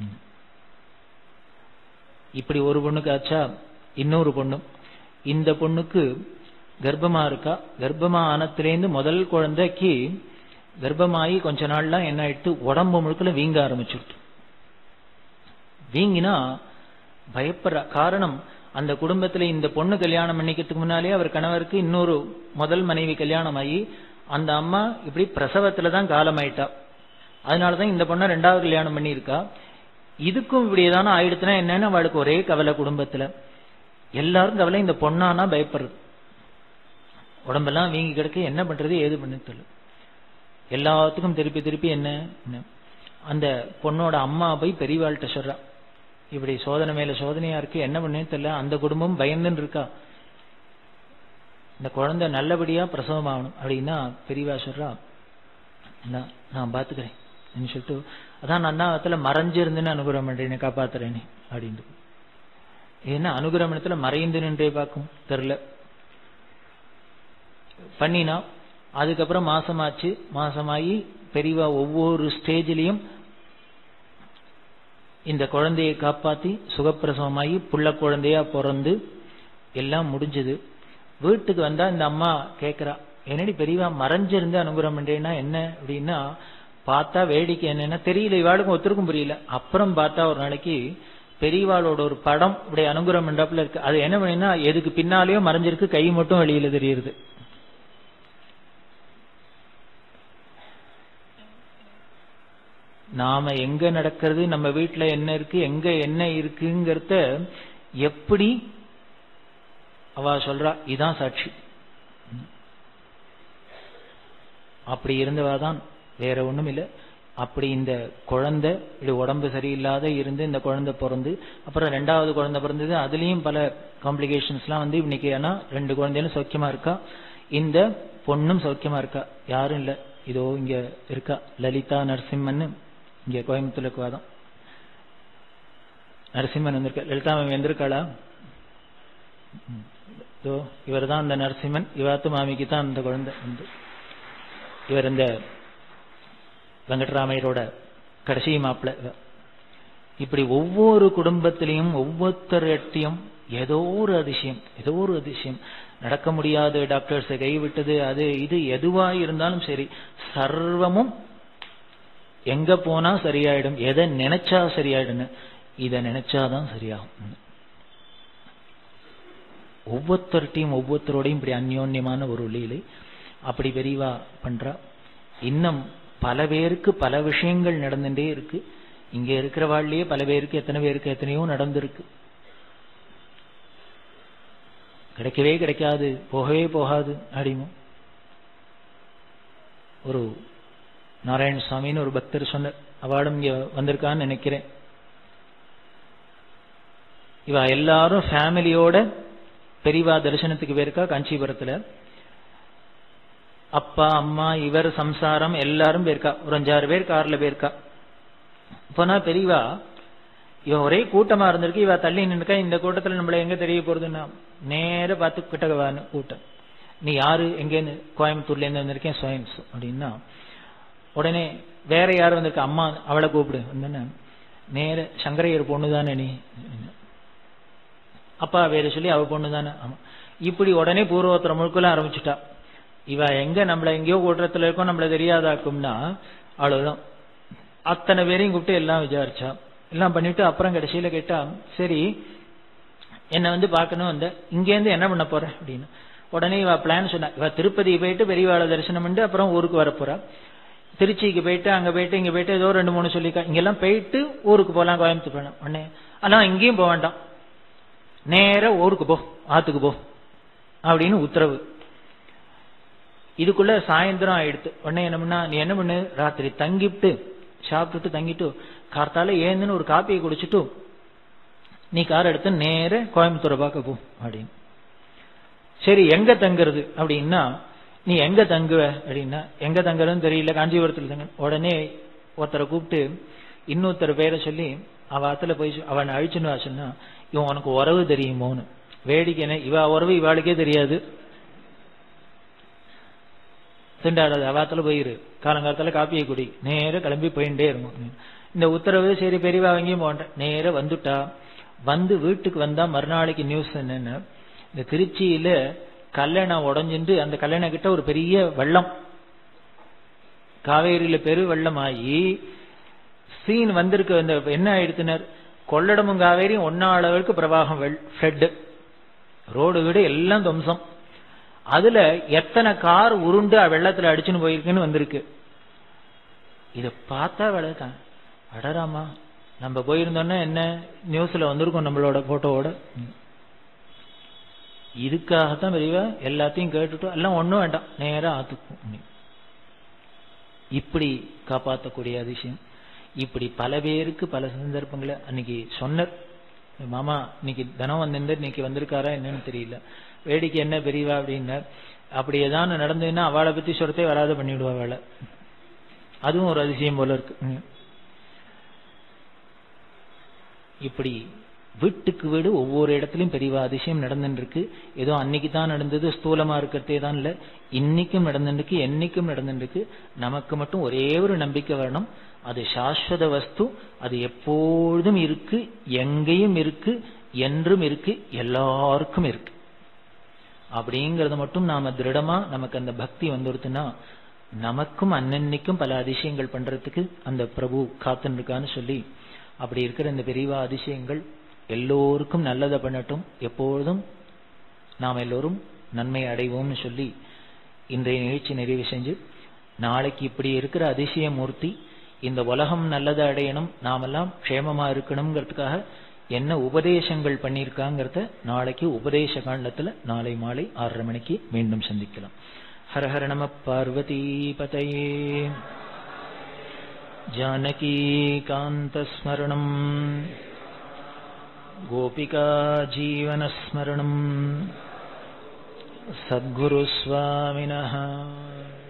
S1: இப்படி ஒரு பொண்ணுக்கு ஆச்சா இன்னொரு பொண்ணு இந்த பொண்ணுக்கு கர்ப்பமா இருக்கா கர்ப்பமா ஆனத்திலேருந்து முதல் குழந்தைக்கு கர்ப்பமாயி கொஞ்ச நாள்ல என்ன ஆயிட்டு உடம்பு முழுக்கல வீங்க ஆரம்பிச்சுட்டு வீங்கினா பயப்படுற காரணம் அந்த குடும்பத்துல இந்த பொண்ணு கல்யாணம் பண்ணிக்கிறதுக்கு முன்னாலே அவர் கணவருக்கு இன்னொரு முதல் மனைவி கல்யாணம் ஆகி அந்த அம்மா இப்படி பிரசவத்துல தான் காலமாயிட்டா அதனாலதான் இந்த பொண்ணை ரெண்டாவது கல்யாணம் பண்ணியிருக்கா இதுக்கும் இப்படி ஏதான ஆயிடுச்சுன்னா என்னன்னு அவளுக்கு ஒரே கவலை குடும்பத்துல எல்லாரும் கவலை இந்த பொண்ணானா பயப்படுறது உடம்பெல்லாம் வீங்கி கிடக்கு என்ன பண்றது ஏது பண்ணு தெரியல எல்லாத்துக்கும் திருப்பி திருப்பி என்ன அந்த பொண்ணோட அம்மா போய் பெரியவாள்கிட்ட சொல்றா இப்படி சோதனை மேல சோதனையா இருக்கு என்ன பண்ணேன்னு தெரியல அந்த குடும்பம் பயந்துன்னு இருக்கா இந்த குழந்தை நல்லபடியா பிரசவம் ஆகணும் அப்படின்னா பெரியவா சொல்றா நான் பாத்துக்கிறேன் சொல்லிட்டு அதான் நான் தான் இடத்துல மறைஞ்சிருந்துன்னு அனுகிரகம் பண்றேன் காப்பாத்துறேன்னு அப்படின்னு ஏன்னா அனுகிரகத்துல மறைந்து நின்றே பார்க்கும் தெரில பண்ணினா அதுக்கப்புறம் மாசமாச்சு மாசமாயி பெரியவா ஒவ்வொரு ஸ்டேஜ்லயும் இந்த குழந்தையை காப்பாத்தி சுகப்பிரசவமாகி புள்ள குழந்தையா பிறந்து எல்லாம் முடிஞ்சது வீட்டுக்கு வந்தா இந்த அம்மா கேக்குறா என்னடி பெரியவா மறைஞ்சிருந்து அனுகிரகம் பண்றேன்னா என்ன அப்படின்னா பார்த்தா வேடிக்கை என்னன்னா தெரியல இவாளுக்கும் ஒருத்தருக்கும் புரியல அப்புறம் பார்த்தா ஒரு நாளைக்கு பெரியவாளோட ஒரு படம் இப்படி அனுகிரகம் பண்றாப்புல இருக்கு அது என்ன பண்ணினா எதுக்கு பின்னாலேயும் மறைஞ்சிருக்கு கை மட்டும் வெளியில தெரியுது நாம எங்க நடக்கிறது நம்ம வீட்டுல என்ன இருக்கு எங்க என்ன இருக்குங்கிறத எப்படி அவ சொல்றா இதான் சாட்சி அப்படி இருந்தவாதான் வேற ஒண்ணும் இல்ல அப்படி இந்த குழந்தை இது உடம்பு சரியில்லாத இருந்து இந்த குழந்தை பிறந்து அப்புறம் ரெண்டாவது குழந்தை பிறந்தது அதுலயும் பல காம்ப்ளிகேஷன்ஸ்லாம் வந்து இன்னைக்கு ஏன்னா ரெண்டு குழந்தைகளும் சௌக்கியமா இருக்கா இந்த பொண்ணும் சௌக்கியமா இருக்கா யாரும் இல்ல இதோ இங்க இருக்கா லலிதா நரசிம்மன் இங்க கோயம்புத்தூருக்கு வாதம் நரசிம்மன் வந்திருக்க லலிதா மேம் வந்திருக்காளா இதோ இவர் தான் அந்த நரசிம்மன் இவாத்து மாமிக்கு தான் அந்த குழந்தை வந்து இவர் இந்த வெங்கட்ராமையரோட கடைசி மாப்பிள்ள இப்படி ஒவ்வொரு குடும்பத்திலையும் ஒவ்வொருத்தரையும் ஏதோ ஒரு அதிசயம் ஏதோ ஒரு அதிசயம் நடக்க முடியாத டாக்டர்ஸை கைவிட்டது அது இது எதுவா இருந்தாலும் சரி சர்வமும் எங்க போனா சரியாயிடும் எதை நினைச்சா சரியாயிடும் இதை நினைச்சாதான் சரியாகும் ஒவ்வொருத்தர்கிட்டையும் ஒவ்வொருத்தரோடையும் இப்படி அந்யோன்யமான ஒரு லீலை அப்படி விரிவா பண்றா இன்னும் பல பேருக்கு பல விஷயங்கள் நடந்துட்டே இருக்கு இங்க இருக்கிற வாழ்லயே பல பேருக்கு எத்தனை பேருக்கு எத்தனையோ நடந்திருக்கு கிடைக்கவே கிடைக்காது போகவே போகாது அப்படிமோ ஒரு நாராயண சுவாமின்னு ஒரு பக்தர் சொன்னார் அவார்டும் இங்க வந்திருக்கான்னு நினைக்கிறேன் இவ எல்லாரும் ஃபேமிலியோட பெரியவா தரிசனத்துக்கு போயிருக்கா காஞ்சிபுரத்துல அப்பா அம்மா இவர் சம்சாரம் எல்லாரும் போயிருக்கா ஒரு அஞ்சாறு பேர் கார்ல போயிருக்கா போனா பெரியவா இவன் ஒரே கூட்டமா இருந்திருக்கு இவ தள்ளி நின்றுக்கா இந்த கூட்டத்துல நம்மள எங்க தெரிய போறதுன்னா நேர பார்த்து கிட்டகவான்னு கூட்டம் நீ யாரு எங்கேருந்து கோயம்புத்தூர்ல இருந்து வந்திருக்கேன் சோயம்ஸ் அப்படின்னா உடனே வேற யார் வந்திருக்க அம்மா அவளை கூப்பிடு வந்தேன்னு நேர சங்கரையர் பொண்ணு தானே நீ அப்பா வேற சொல்லி அவ பொண்ணு தானே ஆமா இப்படி உடனே பூர்வோத்தர முழுக்கெல்லாம் ஆரம்பிச்சுட்டா இவ எங்க நம்மள எங்கேயோ கூட்டத்துல இருக்கோம் நம்மள தெரியாதாக்கும்னா அவ்வளவுதான் அத்தனை பேரையும் கூப்பிட்டு எல்லாம் விசாரிச்சா எல்லாம் பண்ணிட்டு அப்புறம் கடைசியில கேட்டா சரி என்னை வந்து பார்க்கணும் வந்த இங்கேருந்து என்ன பண்ண போற அப்படின்னு உடனே இவ பிளான் சொன்னா இவ திருப்பதி போயிட்டு பெரியவாளை தரிசனம் பண்ணிட்டு அப்புறம் ஊருக்கு வரப்போறா திருச்சிக்கு போயிட்டு அங்க போயிட்டு இங்க போயிட்டு ஏதோ ரெண்டு மூணு சொல்லிக்கா இங்கெல்லாம் போயிட்டு ஊருக்கு போகலாம் கோயம்புத்தூர் போகலாம் உடனே ஆனால் இங்கேயும் போக வேண்டாம் நேர ஊருக்கு போ ஆத்துக்கு போ அப்படின்னு உத்தரவு இதுக்குள்ள சாயந்தரம் ஆயிடுத்து உடனே என்ன பண்ணா நீ என்ன பண்ணு ராத்திரி தங்கிட்டு சாப்பிட்டுட்டு தங்கிட்டு கார்த்தால ஏந்துன்னு ஒரு காப்பியை குடிச்சிட்டு நீ கார் எடுத்து நேர கோயம்புத்தூரை பார்க்க போ அப்படின்னு சரி எங்க தங்குறது அப்படின்னா நீ எங்க தங்குவ அப்படின்னா எங்க தங்குறதுன்னு தெரியல காஞ்சிபுரத்துல தங்க உடனே ஒருத்தரை கூப்பிட்டு இன்னொருத்தர் பேரை சொல்லி அவ ஆத்துல போய் அவன் அழிச்சுன்னு வா சொன்னா இவன் உனக்கு உறவு தெரியுமோன்னு வேடிக்கைன்னு இவ உறவு இவாளுக்கே தெரியாது திண்டாடாது அவாத்துல போயிரு காலங்காலத்துல காப்பியை குடி நேர கிளம்பி போயிட்டே இருக்கும் இந்த உத்தரவு சரி பெரியவா வாங்கியும் போட்டேன் நேர வந்துட்டா வந்து வீட்டுக்கு வந்தா மறுநாளைக்கு நியூஸ் என்னன்னு இந்த திருச்சியில கல்லணை உடஞ்சிட்டு அந்த கல்லணை கிட்ட ஒரு பெரிய வெள்ளம் காவேரியில பெரு வெள்ளமாகி சீன் வந்திருக்கு அந்த என்ன ஆயிடுத்துனர் கொள்ளடமும் காவேரியும் ஒன்னா அளவுக்கு பிரவாகம் ஃப்ளட் ரோடு வீடு எல்லாம் துவம்சம் அதுல எத்தனை கார் உருண்டு வெள்ளத்துல அடிச்சுன்னு போயிருக்குன்னு வந்திருக்கு இத பார்த்தா விளக்கான் அடராமா நம்ம போயிருந்தோம்னா என்ன நியூஸ்ல வந்திருக்கோம் நம்மளோட போட்டோவோட இதுக்காகத்தான் பெரியவா எல்லாத்தையும் கேட்டுட்டோம் எல்லாம் ஒண்ணும் வேண்டாம் நேரா ஆத்துக்கும் இப்படி காப்பாற்றக்கூடிய அதிசயம் இப்படி பல பேருக்கு பல சந்தர்ப்பங்களை அன்னைக்கு சொன்னர் மாமா இன்னைக்கு தனம் வந்திருந்த இன்னைக்கு வந்திருக்காரா என்னன்னு தெரியல வேடிக்கை என்ன பெரியவா அப்படின்னா அப்படி ஏதாவது நடந்ததுன்னா அவளை பத்தி சொல்றதே வராத பண்ணிவிடுவா அவளை அதுவும் ஒரு அதிசயம் போல இருக்கு இப்படி வீட்டுக்கு வீடு ஒவ்வொரு இடத்துலயும் பெரிய அதிசயம் நடந்துருக்கு ஏதோ அன்னைக்கு தான் நடந்தது ஸ்தூலமா இருக்கிறதே தான் இல்ல இன்னைக்கும் நடந்துருக்கு என்னைக்கும் நடந்துருக்கு நமக்கு மட்டும் ஒரே ஒரு நம்பிக்கை வரணும் அது சாஸ்வத வஸ்து அது எப்பொழுதும் இருக்கு எங்கேயும் இருக்கு என்றும் இருக்கு எல்லாருக்கும் இருக்கு அப்படிங்கறத மட்டும் நாம திருடமா நமக்கு அந்த பக்தி வந்துடுதுன்னா நமக்கும் அன்னன்னைக்கும் பல அதிசயங்கள் பண்றதுக்கு அந்த பிரபு காத்துன்னு இருக்கான்னு சொல்லி அப்படி இருக்கிற இந்த பெரியவா அதிசயங்கள் எல்லோருக்கும் நல்லதை பண்ணட்டும் எப்பொழுதும் நாம் எல்லோரும் நன்மை அடைவோம்னு சொல்லி இன்றைய நிகழ்ச்சி நிறைவு செஞ்சு நாளைக்கு இப்படி இருக்கிற அதிசய மூர்த்தி இந்த உலகம் நல்லதை அடையணும் நாமெல்லாம் க்ஷேமமா இருக்கணுங்கிறதுக்காக என்ன உபதேசங்கள் பண்ணியிருக்காங்கிறத நாளைக்கு உபதேச காண்டத்துல நாளை மாலை ஆறரை மணிக்கு மீண்டும் சந்திக்கலாம் ஹர ஹர நம பார்வதி பதையே ஜானகி காந்தஸ்மரணம் गोपिका जीवनस्मरणम् सद्गुरुस्वामिनः